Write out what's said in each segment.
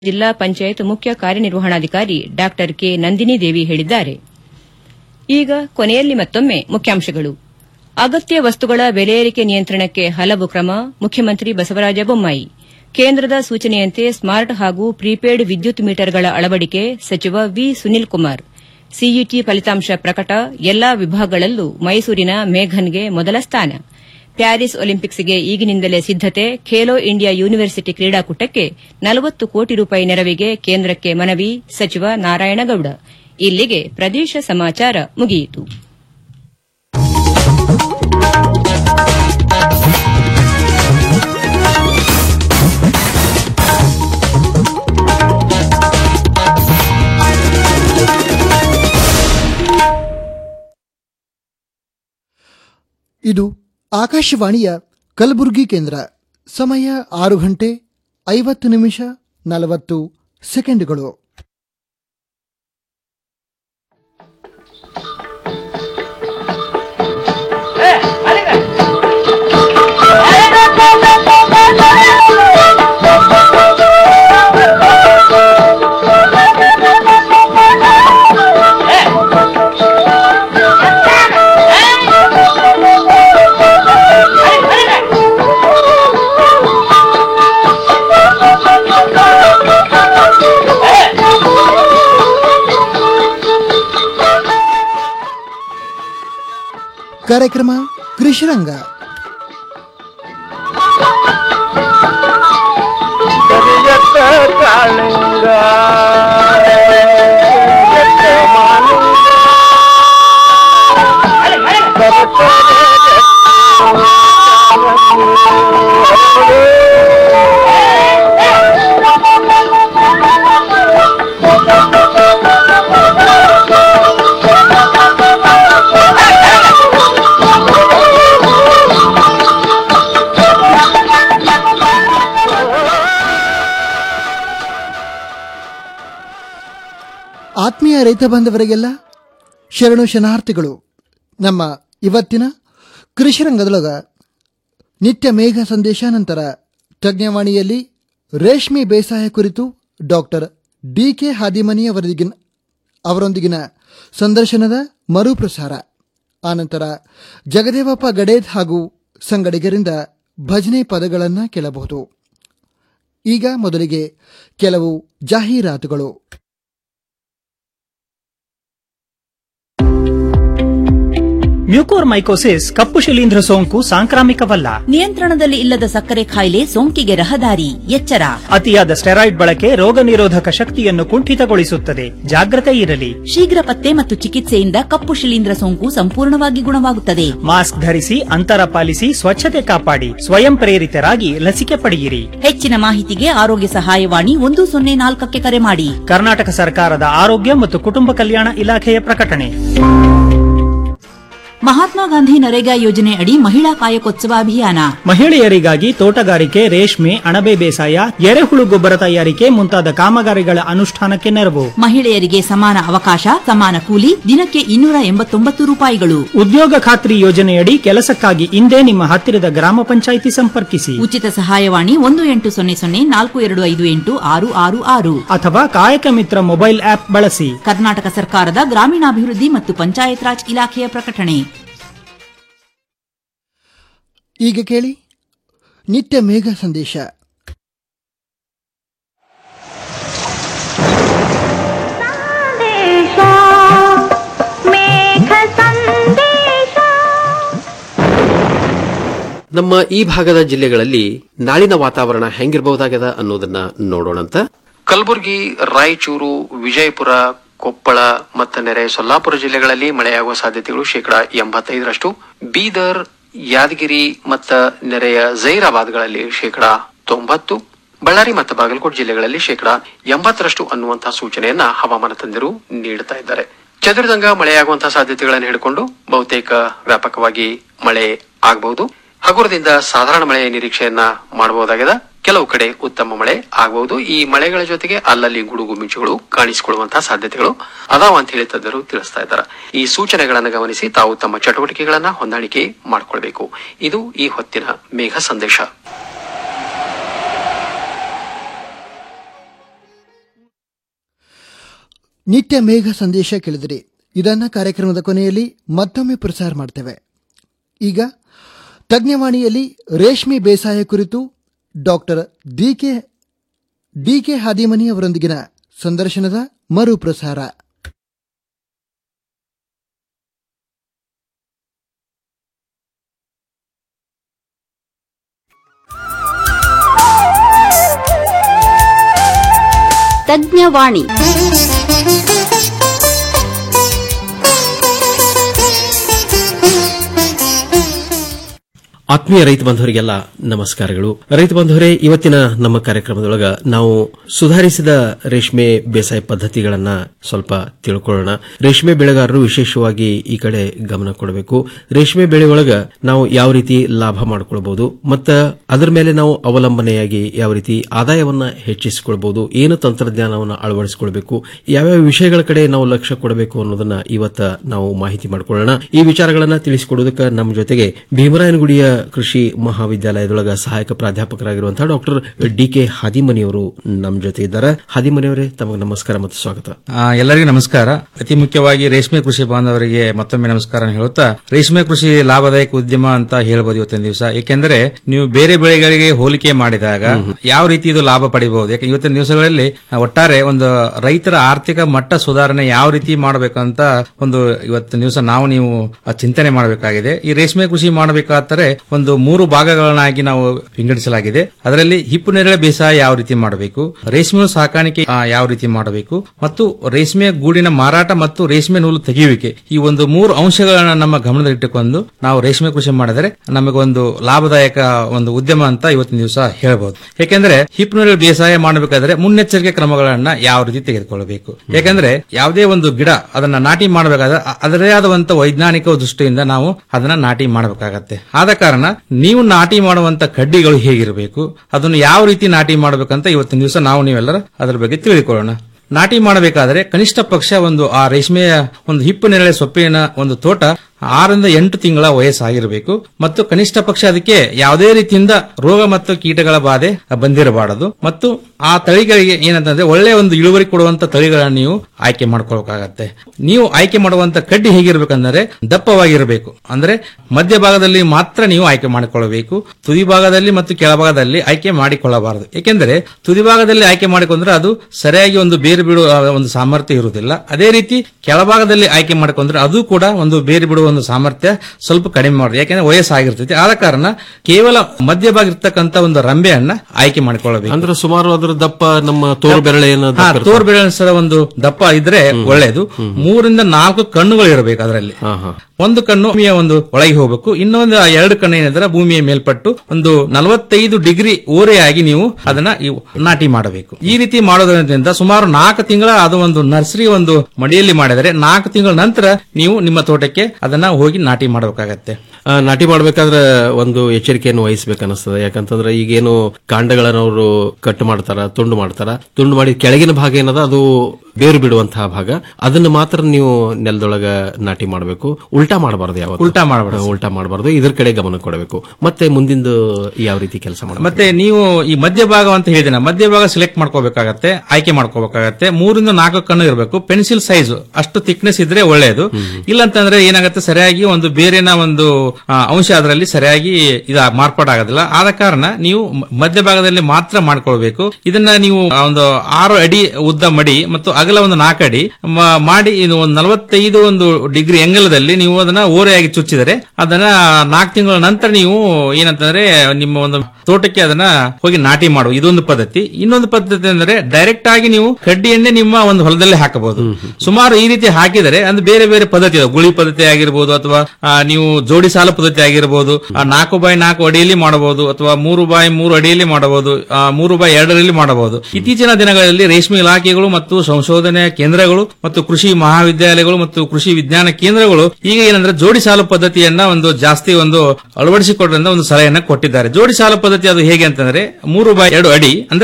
ಜಿಲ್ಲಾ ಪಂಚಾಯತ್ ಮುಖ್ಯ ಕಾರ್ಯನಿರ್ವಹಣಾಧಿಕಾರಿ ಡಾ ಕೆ ನಂದಿನಿ ದೇವಿ ಹೇಳಿದ್ದಾರೆ ಈಗ ಕೊನೆಯಲ್ಲಿ ಮತ್ತೊಮ್ಮೆ ಮುಖ್ಯಾಂಶಗಳು ಅಗತ್ಯ ವಸ್ತುಗಳ ಬೆಲೆ ಏರಿಕೆ ನಿಯಂತ್ರಣಕ್ಕೆ ಹಲವು ಕ್ರಮ ಮುಖ್ಯಮಂತ್ರಿ ಬಸವರಾಜ ಬೊಮ್ಮಾಯಿ ಕೇಂದ್ರದ ಸೂಚನೆಯಂತೆ ಸ್ಮಾರ್ಟ್ ಹಾಗೂ ಪ್ರಿಪೇಡ್ ವಿದ್ಯುತ್ ಮೀಟರ್ಗಳ ಅಳವಡಿಕೆ ಸಚಿವ ವಿ ಸುನೀಲ್ ಕುಮಾರ್ ಸಿಇಟಿ ಫಲಿತಾಂಶ ಪ್ರಕಟ ಎಲ್ಲಾ ವಿಭಾಗಗಳಲ್ಲೂ ಮೈಸೂರಿನ ಮೇಘನ್ಗೆ ಮೊದಲ ಸ್ಥಾನ ಪ್ಯಾರಿಸ್ ಒಲಿಂಪಿಕ್ಸ್ಗೆ ಈಗಿನಿಂದಲೇ ಸಿದ್ದತೆ ಖೇಲೋ ಇಂಡಿಯಾ ಯೂನಿವರ್ಸಿಟಿ ಕ್ರೀಡಾಕೂಟಕ್ಕೆ ನಲವತ್ತು ಕೋಟಿ ರೂಪಾಯಿ ನೆರವಿಗೆ ಕೇಂದ್ರಕ್ಕೆ ಮನವಿ ಸಚಿವ ನಾರಾಯಣಗೌಡ ಇಲ್ಲಿಗೆ ಪ್ರದೇಶ ಸಮಾಚಾರ ಮುಗಿಯಿತು ಇದು ಆಕಾಶವಾಣಿಯ ಕಲಬುರಗಿ ಕೇಂದ್ರ ಸಮಯ ಆರು ಗಂಟೆ ಐವತ್ತು ನಿಮಿಷ ನಲವತ್ತು ಸೆಕೆಂಡ್ಗಳು ಕಾರ್ಯಕ್ರಮ ಕೃಷಿರಂಗ ಕರಿಯತ್ತ ಕಾಳಿಂಗ ಕರಿಯತ್ತ ಮಾಲಿಂಗ ಆತ್ಮೀಯ ರೈತ ಬಾಂಧವರಿಗೆಲ್ಲ ಶರಣು ಶರಣಾರ್ಥಿಗಳು ನಮ್ಮ ಇವತ್ತಿನ ಕೃಷಿರಂಗದೊಳಗ ನಿತ್ಯ ಮೇಘ ಸಂದೇಶ ನಂತರ ತಜ್ಞವಾಣಿಯಲ್ಲಿ ರೇಷ್ಮೆ ಬೇಸಾಯ ಕುರಿತು ಡಾಕ್ಟರ್ ಡಿ ಕೆ ಹಾದಿಮನಿ ಅವರೊಂದಿಗಿನ ಅವರೊಂದಿಗಿನ ಸಂದರ್ಶನದ ಮರುಪ್ರಸಾರ ಆನಂತರ ಜಗದೇವಪ್ಪ ಗಡೇದ್ ಹಾಗೂ ಸಂಗಡಿಗರಿಂದ ಭಜನೆ ಪದಗಳನ್ನು ಕೇಳಬಹುದು ಈಗ ಮೊದಲಿಗೆ ಕೆಲವು ಜಾಹೀರಾತುಗಳು ಮ್ಯೂಕೋರ್ಮೈಕೋಸಿಸ್ ಕಪ್ಪು ಶಿಲೀಂಧ್ರ ಸೋಂಕು ಸಾಂಕ್ರಾಮಿಕವಲ್ಲ ನಿಯಂತ್ರಣದಲ್ಲಿ ಇಲ್ಲದ ಸಕ್ಕರೆ ಕಾಯಿಲೆ ಸೋಂಕಿಗೆ ರಹದಾರಿ ಎಚ್ಚರ ಅತಿಯಾದ ಸ್ಟೆರಾಯ್ಡ್ ಬಳಕೆ ರೋಗ ನಿರೋಧಕ ಶಕ್ತಿಯನ್ನು ಕುಂಠಿತಗೊಳಿಸುತ್ತದೆ ಜಾಗ್ರತೆ ಇರಲಿ ಶೀಘ್ರ ಪತ್ತೆ ಮತ್ತು ಚಿಕಿತ್ಸೆಯಿಂದ ಕಪ್ಪು ಶಿಲೀಂಧ್ರ ಸೋಂಕು ಸಂಪೂರ್ಣವಾಗಿ ಗುಣವಾಗುತ್ತದೆ ಮಾಸ್ಕ್ ಧರಿಸಿ ಅಂತರ ಪಾಲಿಸಿ ಸ್ವಚ್ಛತೆ ಕಾಪಾಡಿ ಸ್ವಯಂ ಪ್ರೇರಿತರಾಗಿ ಲಸಿಕೆ ಪಡೆಯಿರಿ ಹೆಚ್ಚಿನ ಮಾಹಿತಿಗೆ ಆರೋಗ್ಯ ಸಹಾಯವಾಣಿ ಒಂದು ಸೊನ್ನೆ ನಾಲ್ಕಕ್ಕೆ ಕರೆ ಮಾಡಿ ಕರ್ನಾಟಕ ಸರ್ಕಾರದ ಆರೋಗ್ಯ ಮತ್ತು ಕುಟುಂಬ ಕಲ್ಯಾಣ ಇಲಾಖೆಯ ಪ್ರಕಟಣೆ ಮಹಾತ್ಮ ಗಾಂಧಿ ನರೇಗಾ ಯೋಜನೆ ಅಡಿ ಮಹಿಳಾ ಕಾಯಕೋತ್ಸವ ಅಭಿಯಾನ ಮಹಿಳೆಯರಿಗಾಗಿ ತೋಟಗಾರಿಕೆ ರೇಷ್ಮೆ ಅಣಬೆ ಬೇಸಾಯ ಎರೆಹುಳು ಗೊಬ್ಬರ ತಯಾರಿಕೆ ಮುಂತಾದ ಕಾಮಗಾರಿಗಳ ಅನುಷ್ಠಾನಕ್ಕೆ ನೆರವು ಮಹಿಳೆಯರಿಗೆ ಸಮಾನ ಅವಕಾಶ ಸಮಾನ ಕೂಲಿ ದಿನಕ್ಕೆ ಇನ್ನೂರ ಎಂಬತ್ತೊಂಬತ್ತು ರೂಪಾಯಿಗಳು ಉದ್ಯೋಗ ಖಾತ್ರಿ ಯೋಜನೆಯಡಿ ಕೆಲಸಕ್ಕಾಗಿ ಇಂದೇ ನಿಮ್ಮ ಹತ್ತಿರದ ಗ್ರಾಮ ಪಂಚಾಯಿತಿ ಸಂಪರ್ಕಿಸಿ ಉಚಿತ ಸಹಾಯವಾಣಿ ಒಂದು ಎಂಟು ಸೊನ್ನೆ ಸೊನ್ನೆ ನಾಲ್ಕು ಎರಡು ಐದು ಎಂಟು ಆರು ಆರು ಆರು ಅಥವಾ ಕಾಯಕ ಮಿತ್ರ ಮೊಬೈಲ್ ಆಪ್ ಬಳಸಿ ಕರ್ನಾಟಕ ಸರ್ಕಾರದ ಗ್ರಾಮೀಣಾಭಿವೃದ್ಧಿ ಮತ್ತು ಪಂಚಾಯತ್ ರಾಜ್ ಇಲಾಖೆಯ ಪ್ರಕಟಣೆ ಈಗ ಕೇಳಿ ನಿತ್ಯ ಮೇಘ ಸಂದೇಶ ಸಂದೇಶ ಮೇಘ ಸಂದೇಶ ನಮ್ಮ ಈ ಭಾಗದ ಜಿಲ್ಲೆಗಳಲ್ಲಿ ನಾಳಿನ ವಾತಾವರಣ ಹೆಂಗಿರಬಹುದಾಗ್ಯದ ಅನ್ನೋದನ್ನ ನೋಡೋಣಂತ ಕಲಬುರಗಿ ರಾಯಚೂರು ವಿಜಯಪುರ ಕೊಪ್ಪಳ ಮತ್ತು ನೆರೆ ಸೊಲ್ಲಾಪುರ ಜಿಲ್ಲೆಗಳಲ್ಲಿ ಮಳೆಯಾಗುವ ಸಾಧ್ಯತೆಗಳು ಶೇಕಡಾ ಎಂಬತ್ತೈದರಷ್ಟು ಬೀದರ್ ಯಾದಗಿರಿ ಮತ್ತು ನೆರೆಯ ಜೈರಾಬಾದ್ಗಳಲ್ಲಿ ಶೇಕಡಾ ತೊಂಬತ್ತು ಬಳ್ಳಾರಿ ಮತ್ತು ಬಾಗಲಕೋಟೆ ಜಿಲ್ಲೆಗಳಲ್ಲಿ ಶೇಕಡಾ ಎಂಬತ್ತರಷ್ಟು ಅನ್ನುವಂತಹ ಸೂಚನೆಯನ್ನ ಹವಾಮಾನ ತಜ್ಞರು ನೀಡುತ್ತಾ ಇದ್ದಾರೆ ಚದುರಿದಂಗ ಮಳೆಯಾಗುವಂತಹ ಸಾಧ್ಯತೆಗಳನ್ನು ಹಿಡ್ಕೊಂಡು ಬಹುತೇಕ ವ್ಯಾಪಕವಾಗಿ ಮಳೆ ಆಗಬಹುದು ಹಗುರದಿಂದ ಸಾಧಾರಣ ಮಳೆಯ ನಿರೀಕ್ಷೆಯನ್ನ ಮಾಡಬಹುದಾಗಿದೆ ಕೆಲವು ಕಡೆ ಉತ್ತಮ ಮಳೆ ಆಗಬಹುದು ಈ ಮಳೆಗಳ ಜೊತೆಗೆ ಅಲ್ಲಲ್ಲಿ ಗುಡುಗು ಮಿಂಚುಗಳು ಕಾಣಿಸಿಕೊಳ್ಳುವಂತಹ ಸಾಧ್ಯತೆಗಳು ಅದಾವ ಅಂತ ಹೇಳಿ ತಜ್ಞರು ತಿಳಿಸ್ತಾ ಇದ್ದಾರೆ ಈ ಸೂಚನೆಗಳನ್ನು ಗಮನಿಸಿ ತಾವು ತಮ್ಮ ಚಟುವಟಿಕೆಗಳನ್ನ ಹೊಂದಾಣಿಕೆ ಮಾಡಿಕೊಳ್ಬೇಕು ಇದು ಈ ಹೊತ್ತಿನ ಮೇಘ ಸಂದೇಶ ನಿತ್ಯ ಮೇಘ ಸಂದೇಶ ಕೇಳಿದಿರಿ ಇದನ್ನ ಕಾರ್ಯಕ್ರಮದ ಕೊನೆಯಲ್ಲಿ ಮತ್ತೊಮ್ಮೆ ಪ್ರಸಾರ ಮಾಡ್ತೇವೆ ಈಗ ತಜ್ಞವಾಣಿಯಲ್ಲಿ ರೇಷ್ಮೆ ಬೇಸಾಯ ಕುರಿತು ಡಾಕ್ಟರ್ ಡಿಕೆ ಡಿಕೆ ಹಾದಿಮನಿ ಅವರೊಂದಿಗಿನ ಸಂದರ್ಶನದ ಮರುಪ್ರಸಾರ ತಜ್ಞವಾಣಿ ಆತ್ಮೀಯ ರೈತ ಬಂಧುವರಿಗೆಲ್ಲ ನಮಸ್ಕಾರಗಳು ರೈತ ಬಂಧುವರೇ ಇವತ್ತಿನ ನಮ್ಮ ಕಾರ್ಯಕ್ರಮದೊಳಗ ನಾವು ಸುಧಾರಿಸಿದ ರೇಷ್ಮೆ ಬೇಸಾಯ ಪದ್ಧತಿಗಳನ್ನ ಸ್ವಲ್ಪ ತಿಳ್ಕೊಳ್ಳೋಣ ರೇಷ್ಮೆ ಬೆಳೆಗಾರರು ವಿಶೇಷವಾಗಿ ಈ ಕಡೆ ಗಮನ ಕೊಡಬೇಕು ರೇಷ್ಮೆ ಬೆಳೆಯೊಳಗ ನಾವು ಯಾವ ರೀತಿ ಲಾಭ ಮಾಡಿಕೊಳ್ಬಹುದು ಮತ್ತ ಅದರ ಮೇಲೆ ನಾವು ಅವಲಂಬನೆಯಾಗಿ ಯಾವ ರೀತಿ ಆದಾಯವನ್ನ ಹೆಚ್ಚಿಸಿಕೊಳ್ಬಹುದು ಏನು ತಂತ್ರಜ್ಞಾನವನ್ನು ಅಳವಡಿಸಿಕೊಳ್ಬೇಕು ಯಾವ್ಯಾವ ವಿಷಯಗಳ ಕಡೆ ನಾವು ಲಕ್ಷ್ಯ ಕೊಡಬೇಕು ಅನ್ನೋದನ್ನ ಇವತ್ತ ನಾವು ಮಾಹಿತಿ ಮಾಡಿಕೊಳ್ಳೋಣ ಈ ವಿಚಾರಗಳನ್ನ ತಿಳಿಸಿಕೊಡೋದಕ್ಕೆ ನಮ್ಮ ಜೊತೆಗೆ ಭೀಮರಾಯನಗುಡಿಯ ಕೃಷಿ ಮಹಾವಿದ್ಯಾಲಯದೊಳಗ ಸಹಾಯಕ ಪ್ರಾಧ್ಯಾಪಕರಾಗಿರುವಂತಹ ಡಾಕ್ಟರ್ ಡಿ ಕೆ ಹಾದಿಮನಿಯವರು ನಮ್ಮ ಜೊತೆ ಇದ್ದಾರೆ ಹಾದಿಮನಿಯವರೇ ತಮಗೆ ನಮಸ್ಕಾರ ಮತ್ತು ಸ್ವಾಗತ ಆ, ಎಲ್ಲರಿಗೂ ನಮಸ್ಕಾರ ಅತಿ ಮುಖ್ಯವಾಗಿ ರೇಷ್ಮೆ ಕೃಷಿ ಬಾಂಧವರಿಗೆ ಮತ್ತೊಮ್ಮೆ ನಮಸ್ಕಾರ ಹೇಳುತ್ತಾ ರೇಷ್ಮೆ ಕೃಷಿ ಲಾಭದಾಯಕ ಉದ್ಯಮ ಅಂತ ಹೇಳ್ಬೋದು ಇವತ್ತಿನ ದಿವಸ ಏಕೆಂದರೆ ನೀವು ಬೇರೆ ಬೆಳೆಗಳಿಗೆ ಹೋಲಿಕೆ ಮಾಡಿದಾಗ ಯಾವ ರೀತಿ ಇದು ಲಾಭ ಪಡಿಬಹುದು ಯಾಕೆ ಇವತ್ತಿನ ದಿವಸಗಳಲ್ಲಿ ಆ, ಒಟ್ಟಾರೆ ಒಂದು ರೈತರ ಆರ್ಥಿಕ ಮಟ್ಟ ಸುಧಾರಣೆ ಯಾವ ರೀತಿ ಮಾಡಬೇಕಂತ ಒಂದು ಇವತ್ತಿನ ದಿವಸ ನಾವು ನೀವು ಆ, ಚಿಂತನೆ ಮಾಡಬೇಕಾಗಿದೆ ಈ ರೇಷ್ಮೆ ಕೃಷಿ ಮಾಡಬೇಕಾದರೆ ಒಂದು ಮೂರು ಭಾಗಗಳನ್ನಾಗಿ ನಾವು ವಿಂಗಡಿಸಲಾಗಿದೆ ಅದರಲ್ಲಿ ಹಿಪ್ಪು ನೇರಳೆ ಬೇಸಾಯ ಯಾವ ರೀತಿ ಮಾಡಬೇಕು ರೇಷ್ಮೆ ಸಾಕಾಣಿಕೆ ಆ, ಯಾವ ರೀತಿ ಮಾಡಬೇಕು ಮತ್ತು ರೇಷ್ಮೆ ಗೂಡಿನ ಮಾರಾಟ ಮತ್ತು ರೇಷ್ಮೆ ನೂಲು ತೆಗೆಯುವಿಕೆ ಈ ಒಂದು ಮೂರು ಅಂಶಗಳನ್ನ ನಮ್ಮ ಗಮನದಲ್ಲಿಟ್ಟುಕೊಂಡು ನಾವು ರೇಷ್ಮೆ ಕೃಷಿ ಮಾಡಿದರೆ ನಮಗೊಂದು ಲಾಭದಾಯಕ ಒಂದು ಉದ್ಯಮ ಅಂತ ಇವತ್ತಿನ ದಿವಸ ಹೇಳ್ಬಹುದು ಯಾಕೆಂದ್ರೆ ಹಿಪ್ಪು ನೇರಳೆ ಬೇಸಾಯ ಮಾಡಬೇಕಾದ್ರೆ ಮುನ್ನೆಚ್ಚರಿಕೆ ಕ್ರಮಗಳನ್ನ ಯಾವ ರೀತಿ ತೆಗೆದುಕೊಳ್ಳಬೇಕು ಯಾಕಂದ್ರೆ ಯಾವುದೇ ಒಂದು ಗಿಡ ಅದನ್ನ ನಾಟಿ ಮಾಡಬೇಕಾದ್ರೆ ಅ- ಅದರದೇ ಆದಂತ ವೈಜ್ಞಾನಿಕ ದೃಷ್ಟಿಯಿಂದ ನಾವು ಅದನ್ನ ನಾಟಿ ಮಾಡಬೇಕಾಗತ್ತೆ ಆದ ಕಾರಣ ನೀವು ನಾಟಿ ಮಾಡುವಂತ ಕಡ್ಡಿಗಳು ಹೇಗಿರಬೇಕು ಅದನ್ನು ಯಾವ ರೀತಿ ನಾಟಿ ಮಾಡಬೇಕಂತ ಇವತ್ತಿನ ದಿವಸ ನಾವು ನೀವೆಲ್ಲರ ಅದರ ಬಗ್ಗೆ ತಿಳಿದುಕೊಳ್ಳೋಣ ನಾಟಿ ಮಾಡಬೇಕಾದ್ರೆ ಕನಿಷ್ಠ ಪಕ್ಷ ಒಂದು ಆ ರೇಷ್ಮೆಯ ಒಂದು ಹಿಪ್ಪು ನೆರಳೆ ಸೊಪ್ಪಿನ ಒಂದು ತೋಟ ಆರರಿಂದ ಎಂಟು ತಿಂಗಳ ವಯಸ್ಸಾಗಿರಬೇಕು ಮತ್ತು ಕನಿಷ್ಠ ಪಕ್ಷ ಅದಕ್ಕೆ ಯಾವುದೇ ರೀತಿಯಿಂದ ರೋಗ ಮತ್ತು ಕೀಟಗಳ ಬಾಧೆ ಬಂದಿರಬಾರದು ಮತ್ತು ಆ ತಳಿಗಳಿಗೆ ಏನಂತಂದ್ರೆ ಒಳ್ಳೆಯ ಒಂದು ಇಳುವರಿ ಕೊಡುವಂತ ತಳಿಗಳನ್ನ ನೀವು ಆಯ್ಕೆ ಮಾಡ್ಕೊಳ್ಬೇಕಾಗತ್ತೆ ನೀವು ಆಯ್ಕೆ ಮಾಡುವಂತ ಕಡ್ಡಿ ಹೇಗಿರ್ಬೇಕಂದ್ರೆ ದಪ್ಪವಾಗಿರಬೇಕು ಅಂದ್ರೆ ಮಧ್ಯಭಾಗದಲ್ಲಿ ಮಾತ್ರ ನೀವು ಆಯ್ಕೆ ಮಾಡಿಕೊಳ್ಳಬೇಕು ತುದಿ ಭಾಗದಲ್ಲಿ ಮತ್ತು ಕೆಳಭಾಗದಲ್ಲಿ ಆಯ್ಕೆ ಮಾಡಿಕೊಳ್ಳಬಾರದು ಏಕೆಂದರೆ ತುದಿ ಭಾಗದಲ್ಲಿ ಆಯ್ಕೆ ಮಾಡಿಕೊಂಡ್ರೆ ಅದು ಸರಿಯಾಗಿ ಒಂದು ಬೇರು ಬಿಡುವ ಒಂದು ಸಾಮರ್ಥ್ಯ ಇರುವುದಿಲ್ಲ ಅದೇ ರೀತಿ ಕೆಳಭಾಗದಲ್ಲಿ ಆಯ್ಕೆ ಮಾಡಿಕೊಂಡ್ರೆ ಅದು ಕೂಡ ಒಂದು ಬೇರು ಬಿಡುವ ಒಂದು ಸಾಮರ್ಥ್ಯ ಸ್ವಲ್ಪ ಕಡಿಮೆ ಮಾಡುದು ಯಾಕೆಂದ್ರೆ ವಯಸ್ಸಾಗಿರ್ತೈತಿ ಆದ ಕಾರಣ ಕೇವಲ ಮಧ್ಯಭಾಗ ಇರ್ತಕ್ಕಂತ ಒಂದು ರಂಬೆಯನ್ನ ಆಯ್ಕೆ ಮಾಡಿಕೊಳ್ಳಬೇಕು ಅಂದ್ರೆ ಸುಮಾರು ಅದರ ದಪ್ಪ ನಮ್ಮ ತೋರು ಬೆರಳೆ ಹಾ, ತೋರ್ ಬೆಳೆಸದ ಒಂದು ದಪ್ಪ ಇದ್ರೆ ಒಳ್ಳೆಯದು ಮೂರಿಂದ ನಾಲ್ಕು ಕಣ್ಣುಗಳು ಇರಬೇಕು ಅದರಲ್ಲಿ ಒಂದು ಕಣ್ಣು ಭೂಮಿಯ ಒಂದು ಒಳಗೆ ಹೋಗಬೇಕು ಇನ್ನೊಂದು ಆ ಎರಡು ಕಣ್ಣು ಏನಿದ್ರೆ ಭೂಮಿಯ ಮೇಲ್ಪಟ್ಟು ಒಂದು ನಲವತ್ತೈದು ಡಿಗ್ರಿ ಓರೆಯಾಗಿ ನೀವು ಅದನ್ನ ಇವು ನಾಟಿ ಮಾಡಬೇಕು ಈ ರೀತಿ ಮಾಡೋದ್ರಿಂದ ಸುಮಾರು ನಾಲ್ಕು ತಿಂಗಳ ಅದು ಒಂದು ನರ್ಸರಿ ಒಂದು ಮಡಿಯಲ್ಲಿ ಮಾಡಿದರೆ ನಾಲ್ಕು ತಿಂಗಳ ನಂತರ ನೀವು ನಿಮ್ಮ ತೋಟಕ್ಕೆ ಅದನ್ನ ಹೋಗಿ ನಾಟಿ ಮಾಡಬೇಕಾಗತ್ತೆ ಆ, ನಾಟಿ ಮಾಡ್ಬೇಕಾದ್ರೆ ಒಂದು ಎಚ್ಚರಿಕೆಯನ್ನು ವಹಿಸಬೇಕನ್ನಿಸ್ತದೆ ಯಾಕಂತಂದ್ರೆ ಈಗೇನು ಕಾಂಡಗಳನ್ನ ಅವರು ಕಟ್ ಮಾಡ್ತಾರ ತುಂಡು ಮಾಡ್ತಾರ ತುಂಡು ಮಾಡಿ ಕೆಳಗಿನ ಭಾಗ ಏನದ ಅದು ಬೇರು ಬಿಡುವಂತಹ ಭಾಗ ಅದನ್ನ ಮಾತ್ರ ನೀವು ನೆಲದೊಳಗ ನಾಟಿ ಮಾಡಬೇಕು ಉಲ್ಟಾ ಮಾಡಬಾರ್ದು ಯಾವ ಉಲ್ಟಾ ಮಾಡಬಾರ್ದು. ಉಲ್ಟಾ ಮಾಡಬಾರ್ದು ಇದ್ರ ಕಡೆ ಗಮನ ಕೊಡಬೇಕು ಮತ್ತೆ ಮುಂದಿಂದು ಯಾವ ರೀತಿ ಕೆಲಸ ಮಾಡಬೇಕು ಮತ್ತೆ ನೀವು ಈ ಮಧ್ಯಭಾಗ ಅಂತ ಹೇಳಿದಿನ ಮಧ್ಯಭಾಗ ಸೆಲೆಕ್ಟ್ ಮಾಡ್ಕೋಬೇಕಾಗತ್ತೆ ಆಯ್ಕೆ ಮಾಡ್ಕೋಬೇಕಾಗತ್ತೆ ಮೂರಿಂದ ನಾಲ್ಕು ಕಣ್ಣು ಇರಬೇಕು ಪೆನ್ಸಿಲ್ ಸೈಜ್ ಅಷ್ಟು ಥಿಕ್ನೆಸ್ ಇದ್ರೆ ಒಳ್ಳೆಯದು ಇಲ್ಲಂತಂದ್ರೆ ಏನಾಗುತ್ತೆ ಸರಿಯಾಗಿ ಒಂದು ಬೇರೆನ ಒಂದು ಆ, ಅಂಶ ಅದರಲ್ಲಿ ಸರಿಯಾಗಿ ಇದ ಮಾರ್ಪಾಡಾಗೋದಿಲ್ಲ ಆದ ಕಾರಣ ನೀವು ಮ- ಮಧ್ಯಭಾಗದಲ್ಲಿ ಮಾತ್ರ ಮಾಡ್ಕೊಳ್ಬೇಕು ಇದನ್ನ ನೀವು ಆ, ಒಂದು ಆರು ಅಡಿ ಉದ್ದ ಮಡಿ ಮತ್ತು ಅಗಲ ಒಂದು ನಾಲ್ಕು ಅಡಿ ಮ- ಮಾಡಿ ಇದು ಒಂದು ನಲವತ್ತೈದು ಒಂದು ಡಿಗ್ರಿ ಎಂಗಲದಲ್ಲಿ ನೀವು ಅದನ್ನ ಓರೆಯಾಗಿ ಚುಚ್ಚಿದರೆ ಅದನ್ನ ನಾಲ್ಕು ತಿಂಗಳ ನಂತರ ನೀವು ಏನಂತಂದ್ರೆ ನಿಮ್ಮ ಒಂದು ತೋಟಕ್ಕೆ ಅದನ್ನ ಹೋಗಿ ನಾಟಿ ಮಾಡುವ ಇದೊಂದು ಪದ್ಧತಿ ಇನ್ನೊಂದು ಪದ್ಧತಿ ಅಂದ್ರೆ ಡೈರೆಕ್ಟ್ ಆಗಿ ನೀವು ಕಡ್ಡಿಯನ್ನೇ ನಿಮ್ಮ ಒಂದು ಹೊಲದಲ್ಲಿ ಹಾಕಬಹುದು ಸುಮಾರು ಈ ರೀತಿ ಹಾಕಿದರೆ ಅಂದ್ರೆ ಬೇರೆ ಬೇರೆ ಪದ್ಧತಿ ಇದೆ ಗುಳಿ ಪದ್ಧತಿ ಆಗಿರ್ಬೋದು ಅಥವಾ ಆ, ನೀವು ಜೋಡಿ ಸಾಲ ಪದ್ಧತಿ ಆಗಿರ್ಬೋದು ಆ, ನಾಲ್ಕು ಬೈ ನಾಲ್ಕು ಅಡಿಯಲ್ಲಿ ಮಾಡಬಹುದು ಅಥವಾ ಮೂರು ಬೈ ಮೂರು ಅಡಿಯಲ್ಲಿ ಮಾಡಬಹುದು ಆ, ಮೂರು ಬೈ ಎರಡರಲ್ಲಿ ಮಾಡಬಹುದು ಇತ್ತೀಚಿನ ದಿನಗಳಲ್ಲಿ ರೇಷ್ಮೆ ಇಲಾಖೆಗಳು ಮತ್ತು ಸಂಶೋಧನೆ ಕೇಂದ್ರಗಳು ಮತ್ತು ಕೃಷಿ ಮಹಾವಿದ್ಯಾಲಯಗಳು ಮತ್ತು ಕೃಷಿ ವಿಜ್ಞಾನ ಕೇಂದ್ರಗಳು ಈಗ ಏನಂದ್ರೆ ಜೋಡಿ ಸಾಲು ಪದ್ಧತಿಯನ್ನ ಒಂದು ಜಾಸ್ತಿ ಒಂದು ಅಳವಡಿಸಿಕೊಡ್ರಿಂದ ಒಂದು ಸಲಹೆಯನ್ನ ಕೊಟ್ಟಿದ್ದಾರೆ ಜೋಡಿ ಸಾಲು ಪದ್ಧತಿ ಅದು ಹೇಗೆ ಅಂತಂದ್ರೆ ಮೂರು ಬೈ ಎರಡು ಅಡಿ ಅಂದ್ರೆ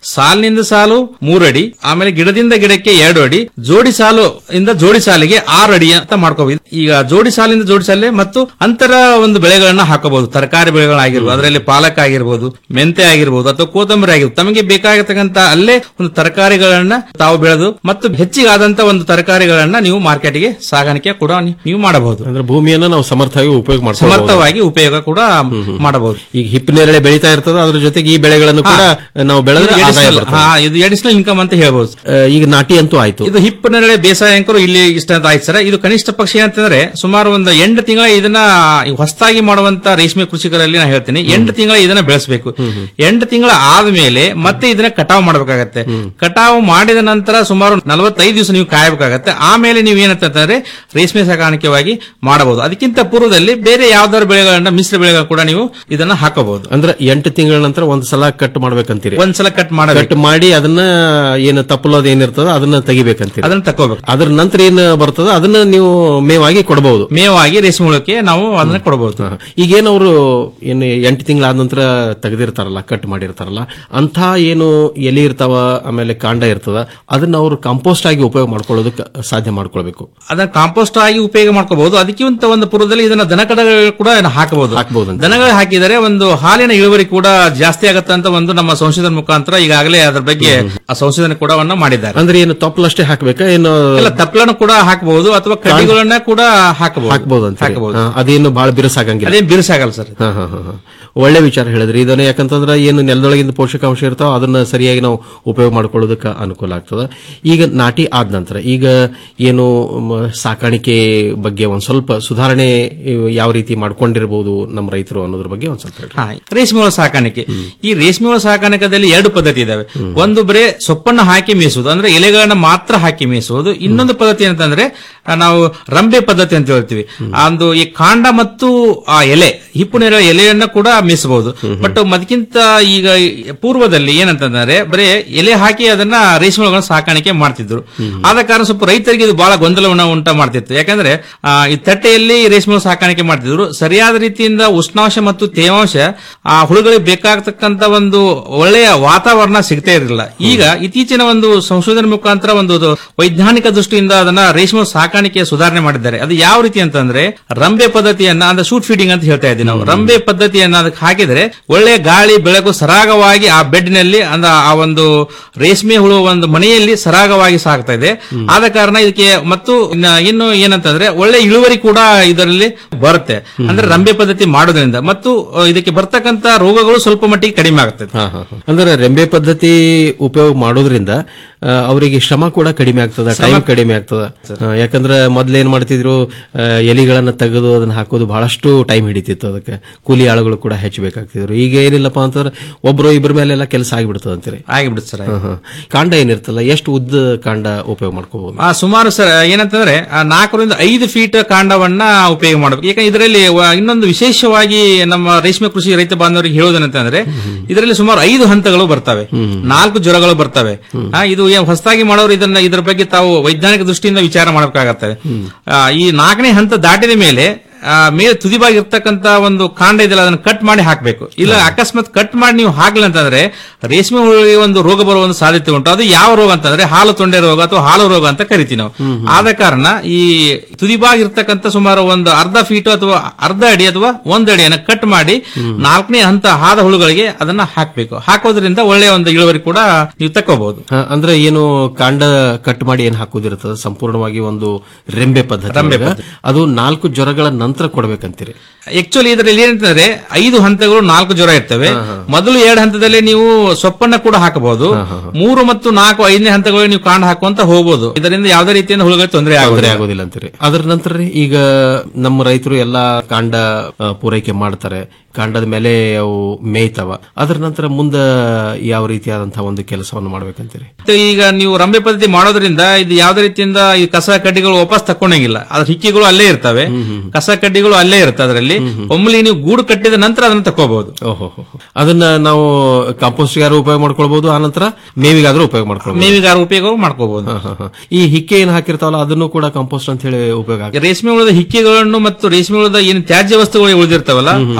ಸಾಲಿನಿಂದ ಸಾಲು ಮೂರಡಿ ಆಮೇಲೆ ಗಿಡದಿಂದ ಗಿಡಕ್ಕೆ ಎರಡು ಅಡಿ ಜೋಡಿ ಸಾಲು ಇಂದ ಜೋಡಿ ಸಾಲಿಗೆ ಆರು ಅಡಿ ಅಂತ ಮಾಡ್ಕೋಬಹುದು ಈಗ ಜೋಡಿ ಸಾಲಿಂದ ಜೋಡಿ ಸಾಲೆ ಮತ್ತು ಅಂತರ ಒಂದು ಬೆಳೆಗಳನ್ನ ಹಾಕಬಹುದು ತರಕಾರಿ ಬೆಳೆಗಳಾಗಿರ್ಬೋದು ಅದರಲ್ಲಿ ಪಾಲಕ್ ಆಗಿರ್ಬೋದು ಮೆಂತೆ ಆಗಿರ್ಬೋದು ಅಥವಾ ಕೋತಂಬರಿ ಆಗಿರ್ಬೋದು ತಮಗೆ ಬೇಕಾಗಿರ್ತಕ್ಕಂತ ಅಲ್ಲೇ ಒಂದು ತರಕಾರಿಗಳನ್ನ ತಾವು ಬೆಳೆದು ಮತ್ತು ಹೆಚ್ಚಿಗಾದಂತ ಒಂದು ತರಕಾರಿಗಳನ್ನ ನೀವು ಮಾರ್ಕೆಟ್ಗೆ ಸಾಗಾಣಿಕೆ ಕೂಡ ನೀವು ಮಾಡಬಹುದು ಅಂದ್ರೆ ಭೂಮಿಯನ್ನ ನಾವು ಸಮರ್ಥವಾಗಿ ಉಪಯೋಗ ಮಾಡ್ಕೊಳ್ಳಬಹುದು. ಸಮರ್ಥವಾಗಿ ಉಪಯೋಗ ಕೂಡ ಮಾಡಬಹುದು ಈಗ ಹಿಪ್ಪಿನೇರಳೆ ಬೆಳೀತಾ ಇರ್ತದೆ ಅದ್ರ ಜೊತೆಗೆ ಈ ಬೆಳೆಗಳನ್ನು ಕೂಡ ನಾವು ಬೆಳೆದ್ರೆ ಇದು ಆದಾಯ additional- ಬರ್ತದೆ. ಹಾ, ಇದು ಎಡಿಷನಲ್ ಇನ್ಕಮ್ ಅಂತ ಹೇಳ್ಬೋದು ಆ, ಈಗ ನಾಟಿ ಅಂತೂ ಆಯ್ತು ಇದು ಹಿಪ್ಪು ನೆರಳೆ ಬೇಸಾಯ ಅಂಕರು ಇಲ್ಲಿ ಇಷ್ಟ ಅಂತ ಆಯ್ತು ಸರ್ ಇದು ಕನಿಷ್ಠ ಪಕ್ಷ ಏನಂತಂದ್ರೆ ಸುಮಾರು ಒಂದು ಎಂಟು ತಿಂಗಳ ಇದನ್ನ ಹೊಸದಾಗಿ ಮಾಡುವಂತ ರೇಷ್ಮೆ ಕೃಷಿಕರಲ್ಲಿ ನಾನು ಹೇಳ್ತೀನಿ ಎಂಟು ತಿಂಗಳ ಇದನ್ನ ಬೆಳೆಸಬೇಕು ಎಂಟು ತಿಂಗಳ ಆದ್ಮೇಲೆ ಮತ್ತೆ ಇದನ್ನ ಕಟಾವು ಮಾಡಬೇಕಾಗತ್ತೆ ಕಟಾವು ಮಾಡಿದ ನಂತರ ಸುಮಾರು ನಲವತ್ತೈದು ದಿವಸ ನೀವು ಕಾಯಬೇಕಾಗತ್ತೆ ಆಮೇಲೆ ನೀವು ಏನಂತಂದ್ರೆ ರೇಷ್ಮೆ ಸಾಕಾಣಿಕೆವಾಗಿ ಮಾಡಬಹುದು ಅದಕ್ಕಿಂತ ಪೂರ್ವದಲ್ಲಿ ಬೇರೆ ಯಾವ್ದಾದ್ರು ಬೆಳೆಗಳನ್ನ ಮಿಶ್ರ ಬೆಳೆಗಳು ಕೂಡ ನೀವು ಇದನ್ನ ಹಾಕಬಹುದು ಅಂದ್ರೆ ಎಂಟು ತಿಂಗಳ ನಂತರ ಒಂದ್ ಸಲ ಕಟ್ ಮಾಡ್ಬೇಕಂತೀರಿ ಒಂದ್ಸಲ ಕಟ್ ಮಾಡಬೇಕು ಕಟ್ ಮಾಡಿ ಅದನ್ನ ಏನು ತಪ್ಪಲೋದು ಏನಿರ್ತದ ಅದನ್ನ ತೆಗಿಬೇಕಂತೀರಿ ಅದನ್ನ ತಕೋಬೇಕು ಅದ್ರ ನಂತರ ಏನ್ ಬರ್ತದ ಅದನ್ನ ನೀವು ಮೇವಾಗಿ ಕೊಡಬಹುದು ಮೇವಾಗಿ ರೇಷ್ಮೆ ಹುಳಕ್ಕೆ ನಾವು ಅದನ್ನ ಕೊಡಬಹುದು ಈಗೇನು ಅವರು ಏನು ಎಂಟು ತಿಂಗಳಾದ ನಂತರ ತೆಗೆದಿರ್ತಾರಲ್ಲ ಕಟ್ ಮಾಡಿರ್ತಾರಲ್ಲ ಅಂತ ಏನು ಎಲೆ ಇರ್ತಾವ ಆಮೇಲೆ ಕಾಂಡ ಇರ್ತದ ಅದನ್ನ ಅವರು ಕಾಂಪೋಸ್ಟ್ ಆಗಿ ಉಪಯೋಗ ಮಾಡ್ಕೊಳ್ಳೋದಕ್ಕೆ ಸಾಧ್ಯ ಮಾಡ್ಕೊಳ್ಬೇಕು ಅದನ್ನ ಕಾಂಪೋಸ್ಟ್ ಆಗಿ ಉಪಯೋಗ ಮಾಡ್ಕೋಬಹುದು ಅದಕ್ಕಿಂತ ಒಂದು ಪೂರ್ವದಲ್ಲಿ ಇದನ್ನ ದನಕಡಗಳು ಕೂಡ ಹಾಕಬಹುದು ಹಾಕಬಹುದು ದನಗಳು ಹಾಕಿದರೆ ಒಂದು ಹಾಲಿನ ಇಳುವರಿ ಕೂಡ ಜಾಸ್ತಿ ಆಗತ್ತೆ ಅಂತ ಒಂದು ನಮ್ಮ ಸಂಶೋಧನೆ ಮುಖಾಂತರ ಈಗಾಗಲೇ ಅದರ ಬಗ್ಗೆ ಆ ಸಂಶೋಧನೆ ಕೂಡ ಮಾಡಿದ್ದಾರೆ ಅಂದ್ರೆ ಏನು ತಪ್ಪಲಷ್ಟೇ ಹಾಕ್ಬೇಕಾ ಏನು ಎಲ್ಲ ತಪ್ಪಲನ್ನು ಕೂಡ ಹಾಕಬಹುದು ಅಥವಾ ಕಡ್ಡಿಗಳನ್ನ ಕೂಡ ಹಾಕಬಹುದು ಹಾಕ್ಬೋದು ಅಂತ ಹಾಕಬಹುದು ಅದೇನು ಬಹಳ ಬಿರುಸಾಗಂಗಿಲ್ಲ ಅದೇನ್ ಬಿರುಸಾಗಲ್ಲ ಸರ್ ಹಾ, ಹಾ, ಹಾ, ಹಾ. ಒಳ್ಳೆ ವಿಚಾರ ಹೇಳಿದ್ರಿ ಇದನ್ನ ಯಾಕಂತಂದ್ರೆ ಏನು ನೆಲದೊಳಗಿಂದ ಪೋಷಕಾಂಶ ಇರ್ತಾವ ಅದನ್ನ ಸರಿಯಾಗಿ ನಾವು ಉಪಯೋಗ ಮಾಡ್ಕೊಳ್ಳೋದಕ್ಕೆ ಅನುಕೂಲ ಆಗ್ತದ ಈಗ ನಾಟಿ ಆದ ನಂತರ ಈಗ ಏನು ಮ, ಸಾಕಾಣಿಕೆ ಬಗ್ಗೆ ಒಂದ್ ಸ್ವಲ್ಪ ಸುಧಾರಣೆ ಇವ್ ಯಾವ ರೀತಿ ಮಾಡ್ಕೊಂಡಿರ್ಬೋದು ನಮ್ಮ ರೈತರು ಅನ್ನೋದ್ರ ಬಗ್ಗೆ ಒಂದ್ ಸ್ವಲ್ಪ ಹೇಳಿ ಹಾ, ರೇಷ್ಮೆ ಹುಳ ಸಾಕಾಣಿಕೆ ಈ ರೇಷ್ಮೆ ಹುಳ ಸಾಕಾಣಿಕೆದಲ್ಲಿ ಎರಡು ಪದ್ಧತಿ ಇದಾವೆ ಒಂದು ಬರೇ ಸೊಪ್ಪನ್ನು ಹಾಕಿ ಮೇಯಿಸುವುದು ಅಂದ್ರೆ ಎಲೆಗಳನ್ನ ಮಾತ್ರ ಹಾಕಿ ಮೇಯಿಸುವುದು ಇನ್ನೊಂದು ಪದ್ಧತಿ ಅಂತಂದ್ರೆ ಆ, ನಾವು ರಂಬೆ ಪದ್ಧತಿ ಅಂತ ಹೇಳ್ತೀವಿ ಒಂದು ಈ ಕಾಂಡ ಮತ್ತು ಆ ಎಲೆ ಹಿಪ್ಪು ನೇರ ಎಲೆಯನ್ನ ಕೂಡ ಮೇಯಿಸಬಹುದು ಬಟ್ ಅದಕ್ಕಿಂತ ಈಗ ಪೂರ್ವದಲ್ಲಿ ಏನಂತಂದ್ರೆ ಬರೇ ಎಲೆ ಹಾಕಿ ಅದನ್ನ ರೇಷ್ಮೆ ಹುಳಗಳನ್ನ ಸಾಕಾಣಿಕೆ ಮಾಡ್ತಿದ್ರು ಆದ ಕಾರಣ ಸ್ವಲ್ಪ ರೈತರಿಗೆ ಇದು ಬಹಳ ಗೊಂದಲವನ್ನ ಉಂಟ ಮಾಡ್ತಿತ್ತು ಯಾಕಂದ್ರೆ ಆ, ಈ ತಟ್ಟೆಯಲ್ಲಿ ರೇಷ್ಮೆ ಹುಳ ಸಾಕಾಣಿಕೆ ಮಾಡ್ತಿದ್ರು ಸರಿಯಾದ ರೀತಿಯಿಂದ ಉಷ್ಣಾಂಶ ಮತ್ತು ತೇವಾಂಶ ಆ ಹುಳುಗಳಿಗೆ ಬೇಕಾಗತಕ್ಕಂತ ಒಂದು ಒಳ್ಳೆಯ ವಾತಾವರಣ ಸಿಗ್ತಾ ಇರಲಿಲ್ಲ ಈಗ ಇತ್ತೀಚಿನ ಒಂದು ಸಂಶೋಧನೆ ಮುಖಾಂತರ ಒಂದು ಅದು ವೈಜ್ಞಾನಿಕ ದೃಷ್ಟಿಯಿಂದ ಅದನ್ನ ರೇಷ್ಮೆ ಹುಳ ಸಾಕಾಣಿಕೆ ಸುಧಾರಣೆ ಮಾಡಿದ್ದಾರೆ ಅದು ಯಾವ ರೀತಿ ಅಂತಂದ್ರೆ ರಂಬೆ ಪದ್ಧತಿಯನ್ನ ಅಂದ್ರೆ ಶೂಟ್ ಫೀಡಿಂಗ್ ಅಂತ ಹೇಳ್ತಾ ಇದ್ದೀವಿ ನಾವು ರಂಬೆ ಪದ್ಧತಿಯನ್ನ ಅದಕ್ಕೆ ಹಾಕಿದ್ರೆ ಒಳ್ಳೆ ಗಾಳಿ ಬೆಳಕು ಸರಾಗವಾಗಿ ಆ ಬೆಡ್ನಲ್ಲಿ ಅಂದ್ರೆ ಆ ಒಂದು ರೇಷ್ಮೆ ಹುಳು ಒಂದು ಮನೆಯಲ್ಲಿ ಸರಾಗವಾಗಿ ಸಾಗ್ತಾ ಇದೆ ಆದ ಕಾರಣ ಇದಕ್ಕೆ ಮತ್ತು ಇನ್ನ- ಇನ್ನು ಏನಂತಂದ್ರೆ ಒಳ್ಳೆ ಇಳುವರಿ ಕೂಡ ಇದರಲ್ಲಿ ಬರುತ್ತೆ ಅಂದ್ರೆ ರಂಬೆ ಪದ್ಧತಿ ಮಾಡೋದ್ರಿಂದ ಮತ್ತು ಅ, ಇದಕ್ಕೆ ಬರ್ತಕ್ಕಂತ ರೋಗಗಳು ಸ್ವಲ್ಪ ಮಟ್ಟಿಗೆ ಕಡಿಮೆ ಆಗ್ತದೆ ಹಾ, ಹಾ, ಹಾ. ಅಂದ್ರೆ ರೆಂಬೆ ಪದ್ಧತಿ ಉಪಯೋಗ ಮಾಡೋದ್ರಿಂದ ಆ, ಅವರಿಗೆ ಶ್ರಮ ಕೂಡ ಕಡಿಮೆ ಆಗ್ತದ ಟೈಮ್ ಕಡಿಮೆ ಆಗ್ತದ ಆ, ಯಾಕಂದ್ರೆ ಮೊದ್ಲು ಏನ್ ಮಾಡ್ತಿದ್ರು ಆ, ಎಲಿಗಳನ್ನ ತೆಗೆದು ಅದನ್ನ ಹಾಕೋದು ಬಹಳಷ್ಟು ಟೈಮ್ ಹಿಡಿತಿತ್ತು ಅದಕ್ಕೆ ಕೂಲಿ ಆಳುಗಳು ಕೂಡ ಹೆಚ್ಚಬೇಕಾಗ್ತಿದ್ರು ಈಗ ಏನಿಲ್ಲಪ್ಪ ಅಂತಂದ್ರೆ ಒಬ್ರು ಇಬ್ಬರ ಮೇಲೆಲ್ಲ ಕೆಲಸ ಆಗಿಬಿಡ್ತದ ಅಂತೀರಿ ಆಗಿಬಿಡುತ್ತೆ ಸರ್ ಹಾ, ಹಾ. ಕಾಂಡ ಏನಿರ್ತಲ್ಲ ಎಷ್ಟು ಉದ್ದ ಕಾಂಡ ಉಪಯೋಗ ಮಾಡ್ಕೋಬಹುದು ಆ ಸುಮಾರು ಸರ್ ಏನಂತಂದ್ರೆ ಆ ನಾಲ್ಕರಿಂದ ಐದು ಫೀಟ್ ಕಾಂಡವನ್ನ ಉಪಯೋಗ ಮಾಡಬೇಕು ಯಾಕಂದ್ರೆ ಇದರಲ್ಲಿ ವ- ಇನ್ನೊಂದು ವಿಶೇಷವಾಗಿ ನಮ್ಮ ರೇಷ್ಮೆ ಕೃಷಿ ರೈತ ಬಾಂಧವರಿಗೆ ಹೇಳೋದೇನಂತಂದ್ರೆ ಇದರಲ್ಲಿ ಸುಮಾರು ಐದು ಹಂತಗಳು ಬರ್ತವೆ ನಾಲ್ಕು ಜ್ವರಗಳು ಬರ್ತವೆ ಆ, ಇದು ಏನ್ ಹೊಸದಾಗಿ ಮಾಡೋರು ಇದನ್ನ ಇದರ ಬಗ್ಗೆ ತಾವು ವೈಜ್ಞಾನಿಕ ದೃಷ್ಟಿಯಿಂದ ವಿಚಾರ ಮಾಡಬೇಕಾಗತ್ತೆ ಆ, ಈ ನಾಲ್ಕನೇ ಹಂತ ದಾಟಿದ ಮೇಲೆ ಆ, ಮೇಲೆ ತುದಿಬಾಗಿ ಇರ್ತಕ್ಕಂತ ಒಂದು ಕಾಂಡ ಇದೆಯಲ್ಲ ಅದನ್ನ ಕಟ್ ಮಾಡಿ ಹಾಕಬೇಕು ಇಲ್ಲ ಅಕಸ್ಮಾತ್ ಕಟ್ ಮಾಡಿ ನೀವು ಹಾಕ್ಲಿಲ್ಲ ಅಂತಂದ್ರೆ ರೇಷ್ಮೆ ಹುಳುವಿಗೆ ಒಂದು ರೋಗ ಬರುವ ಒಂದು ಸಾಧ್ಯತೆ ಉಂಟು ಅದು ಯಾವ ರೋಗ ಅಂತಂದ್ರೆ ಹಾಲು ತೊಂಡೆ ರೋಗ ಅಥವಾ ಹಾಲು ರೋಗ ಅಂತ ಕರಿತೀವಿ ನಾವು ಆದ ಕಾರಣ ಈ ತುದಿಬಾಗಿ ಇರ್ತಕ್ಕಂತ ಸುಮಾರು ಒಂದು ಅರ್ಧ ಫೀಟ್ ಅಥವಾ ಅರ್ಧ ಅಡಿ ಅಥವಾ ಒಂದ್ ಅಡಿಯನ್ನ ಕಟ್ ಮಾಡಿ ನಾಲ್ಕನೇ ಹಂತ ಹಾದ ಹುಳುಗಳಿಗೆ ಅದನ್ನ ಹಾಕ್ಬೇಕು ಹಾಕೋದ್ರಿಂದ ಒಳ್ಳೆಯ ಒಂದು ಇಳುವರಿ ಕೂಡ ನೀವು ತಕ್ಕೋಬಹುದು ಹಾ, ಅಂದ್ರೆ ಏನು ಕಾಂಡ ಕಟ್ ಮಾಡಿ ಏನ್ ಹಾಕೋದಿರ್ತದ ಸಂಪೂರ್ಣವಾಗಿ ಒಂದು ರೆಂಬೆ ಪದ್ಧತಿ ರೆಂಬೆ ಒಳಗ. ಅದು ನಾಲ್ಕು ಜ್ವರಗಳ ನಂತರ ಕೊಡ್ಬೇಕಂತೀರಿ ಆಕ್ಚುಲಿ ಇದರಲ್ಲಿ ಏನಂತಂದ್ರೆ ಐದು ಹಂತಗಳು ನಾಲ್ಕು ಜ್ವರ ಇರ್ತವೆ ಮೊದಲು ಎರಡು ಹಂತದಲ್ಲಿ ನೀವು ಸೊಪ್ಪನ್ನ ಕೂಡ ಹಾಕಬಹುದು ಮೂರು ಮತ್ತು ನಾಲ್ಕು ಐದನೇ ಹಂತಗಳು ನೀವು ಕಾಂಡ ಹಾಕುವಂತ ಹೋಗಬಹುದು ಇದರಿಂದ ಯಾವುದೇ ರೀತಿಯಿಂದ ಹುಳುಗಳಿಗೆ ತೊಂದರೆ ತೊಂದರೆ ಆಗುದಿಲ್ಲ ಆಗೋದಿಲ್ಲ ಅಂತೀರಿ ಅದರ ನಂತರ ರೀ ಈಗ ನಮ್ಮ ರೈತರು ಎಲ್ಲಾ ಕಾಂಡ ಆ, ಪೂರೈಕೆ ಮಾಡ್ತಾರೆ ಕಾಂಡದ ಮೇಲೆ ಅವು ಮೇಯ್ತಾವ ಅದರ ನಂತರ ಮುಂದ ಯಾವ ರೀತಿಯಾದಂತಹ ಒಂದು ಕೆಲಸವನ್ನು ಮಾಡ್ಬೇಕಂತೀರಿ ಮತ್ತೆ ಈಗ ನೀವು ರಂಬೆ ಪದ್ಧತಿ ಮಾಡೋದ್ರಿಂದ ಇದು ಯಾವುದೇ ರೀತಿಯಿಂದ ಈ ಕಸ ಕಡ್ಡಿಗಳು ವಾಪಸ್ ತಕೊಂಡಂಗಿಲ್ಲ ಅದ್ರ ಹಿಕ್ಕಿಗಳು ಅಲ್ಲೇ ಇರ್ತವೆ ಕಸ ಕಡ್ಡಿಗಳು ಅಲ್ಲೇ ಇರ್ತವೆ ಅದರಲ್ಲಿ ಒಮ್ಮಲಿ ನೀವು ಗೂಡು ಕಟ್ಟಿದ ನಂತರ ಅದನ್ನ ತಕೋಬಹುದು ಓಹೋ ಅದನ್ನ ನಾವು ಕಾಂಪೋಸ್ಟ್ ಗಾರು ಉಪಯೋಗ ಮಾಡ್ಕೊಳ್ಬಹುದು ಆ ನಂತರ ಮೇವಿಗಾದ್ರೂ ಉಪಯೋಗ ಮಾಡ್ಕೊಳ್ಬಹುದು ಮೇವಿಗಾರ ಉಪಯೋಗ ಮಾಡ್ಕೋಬಹುದು ಹಾ, ಹಾ, ಹಾ. ಈ ಹಿಕ್ಕೆ ಏನ್ ಹಾಕಿರ್ತಾವಲ್ಲ ಅದನ್ನು ಕೂಡ ಕಾಂಪೋಸ್ಟ್ ಅಂತ ಹೇಳಿ ಉಪಯೋಗ ಆಗುತ್ತೆ ರೇಷ್ಮೆ ಹುಳದ ಹಿಕ್ಕಿಗಳನ್ನು ಮತ್ತು ರೇಷ್ಮೆ ಹುಳದ ಏನು ತ್ಯಾಜ್ಯ ವಸ್ತುಗಳು ಉಳಿದಿರ್ತಾವಲ್ಲ ಅವನ್ನು ಕೂಡ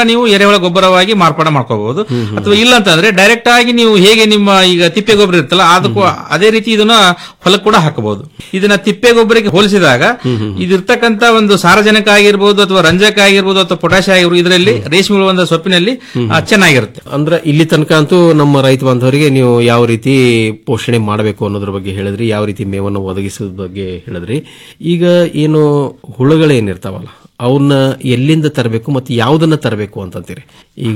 ನೀವು ಎರೆಹುಳ ಗೊಬ್ಬರವಾಗಿ ಮಾರ್ಪಾಡ ಮಾಡ್ಕೋಬಹುದು ಅಥವಾ ಇಲ್ಲ ಅಂತಂದ್ರೆ ಡೈರೆಕ್ಟ್ ಆಗಿ ನೀವು ಹೇಗೆ ನಿಮ್ಮ ಈಗ ತಿಪ್ಪೆ ಗೊಬ್ಬರ ಇರುತ್ತಲ್ಲ ಅದಕ್ಕೂ ಅದೇ ರೀತಿ ಇದನ್ನ ಹೊಲಕ್ಕೆ ಕೂಡ ಹಾಕಬಹುದು ಇದನ್ನ ತಿಪ್ಪೆ ಗೊಬ್ಬರಕ್ಕೆ ಹೋಲಿಸಿದಾಗ ಇದಿರ್ತಕ್ಕಂತ ಒಂದು ಸಾರಜನಕ ಆಗಿರ್ಬೋದು ಅಥವಾ ರಂಜಕ ಆಗಿರ್ಬೋದು ಅಥವಾ ಪೊಟ್ಯಾಶ್ ಆಗಿರ್ಬೋದು ಇದರಲ್ಲಿ ರೇಷ್ಮೆ ಹುಳು ಒಂದು ಸೊಪ್ಪಿನಲ್ಲಿ ಆ, ಚೆನ್ನಾಗಿರುತ್ತೆ ಅಂದ್ರೆ ಇಲ್ಲಿ ತನಕ ಅಂತೂ ನಮ್ಮ ರೈತ ಬಾಂಧವರಿಗೆ ನೀವು ಯಾವ ರೀತಿ ಪೋಷಣೆ ಮಾಡಬೇಕು ಅನ್ನೋದ್ರ ಬಗ್ಗೆ ಹೇಳಿದ್ರಿ ಯಾವ ರೀತಿ ಮೇವನ್ನು ಒದಗಿಸೋದ್ರ ಬಗ್ಗೆ ಹೇಳಿದ್ರಿ ಈಗ ಏನು ಹುಳುಗಳೇನಿರ್ತಾವಲ್ಲ ಅವನ್ನ ಎಲ್ಲಿಂದ ತರಬೇಕು ಮತ್ತು ಯಾವುದನ್ನ ತರಬೇಕು ಅಂತಂತೀರಿ ಈಗ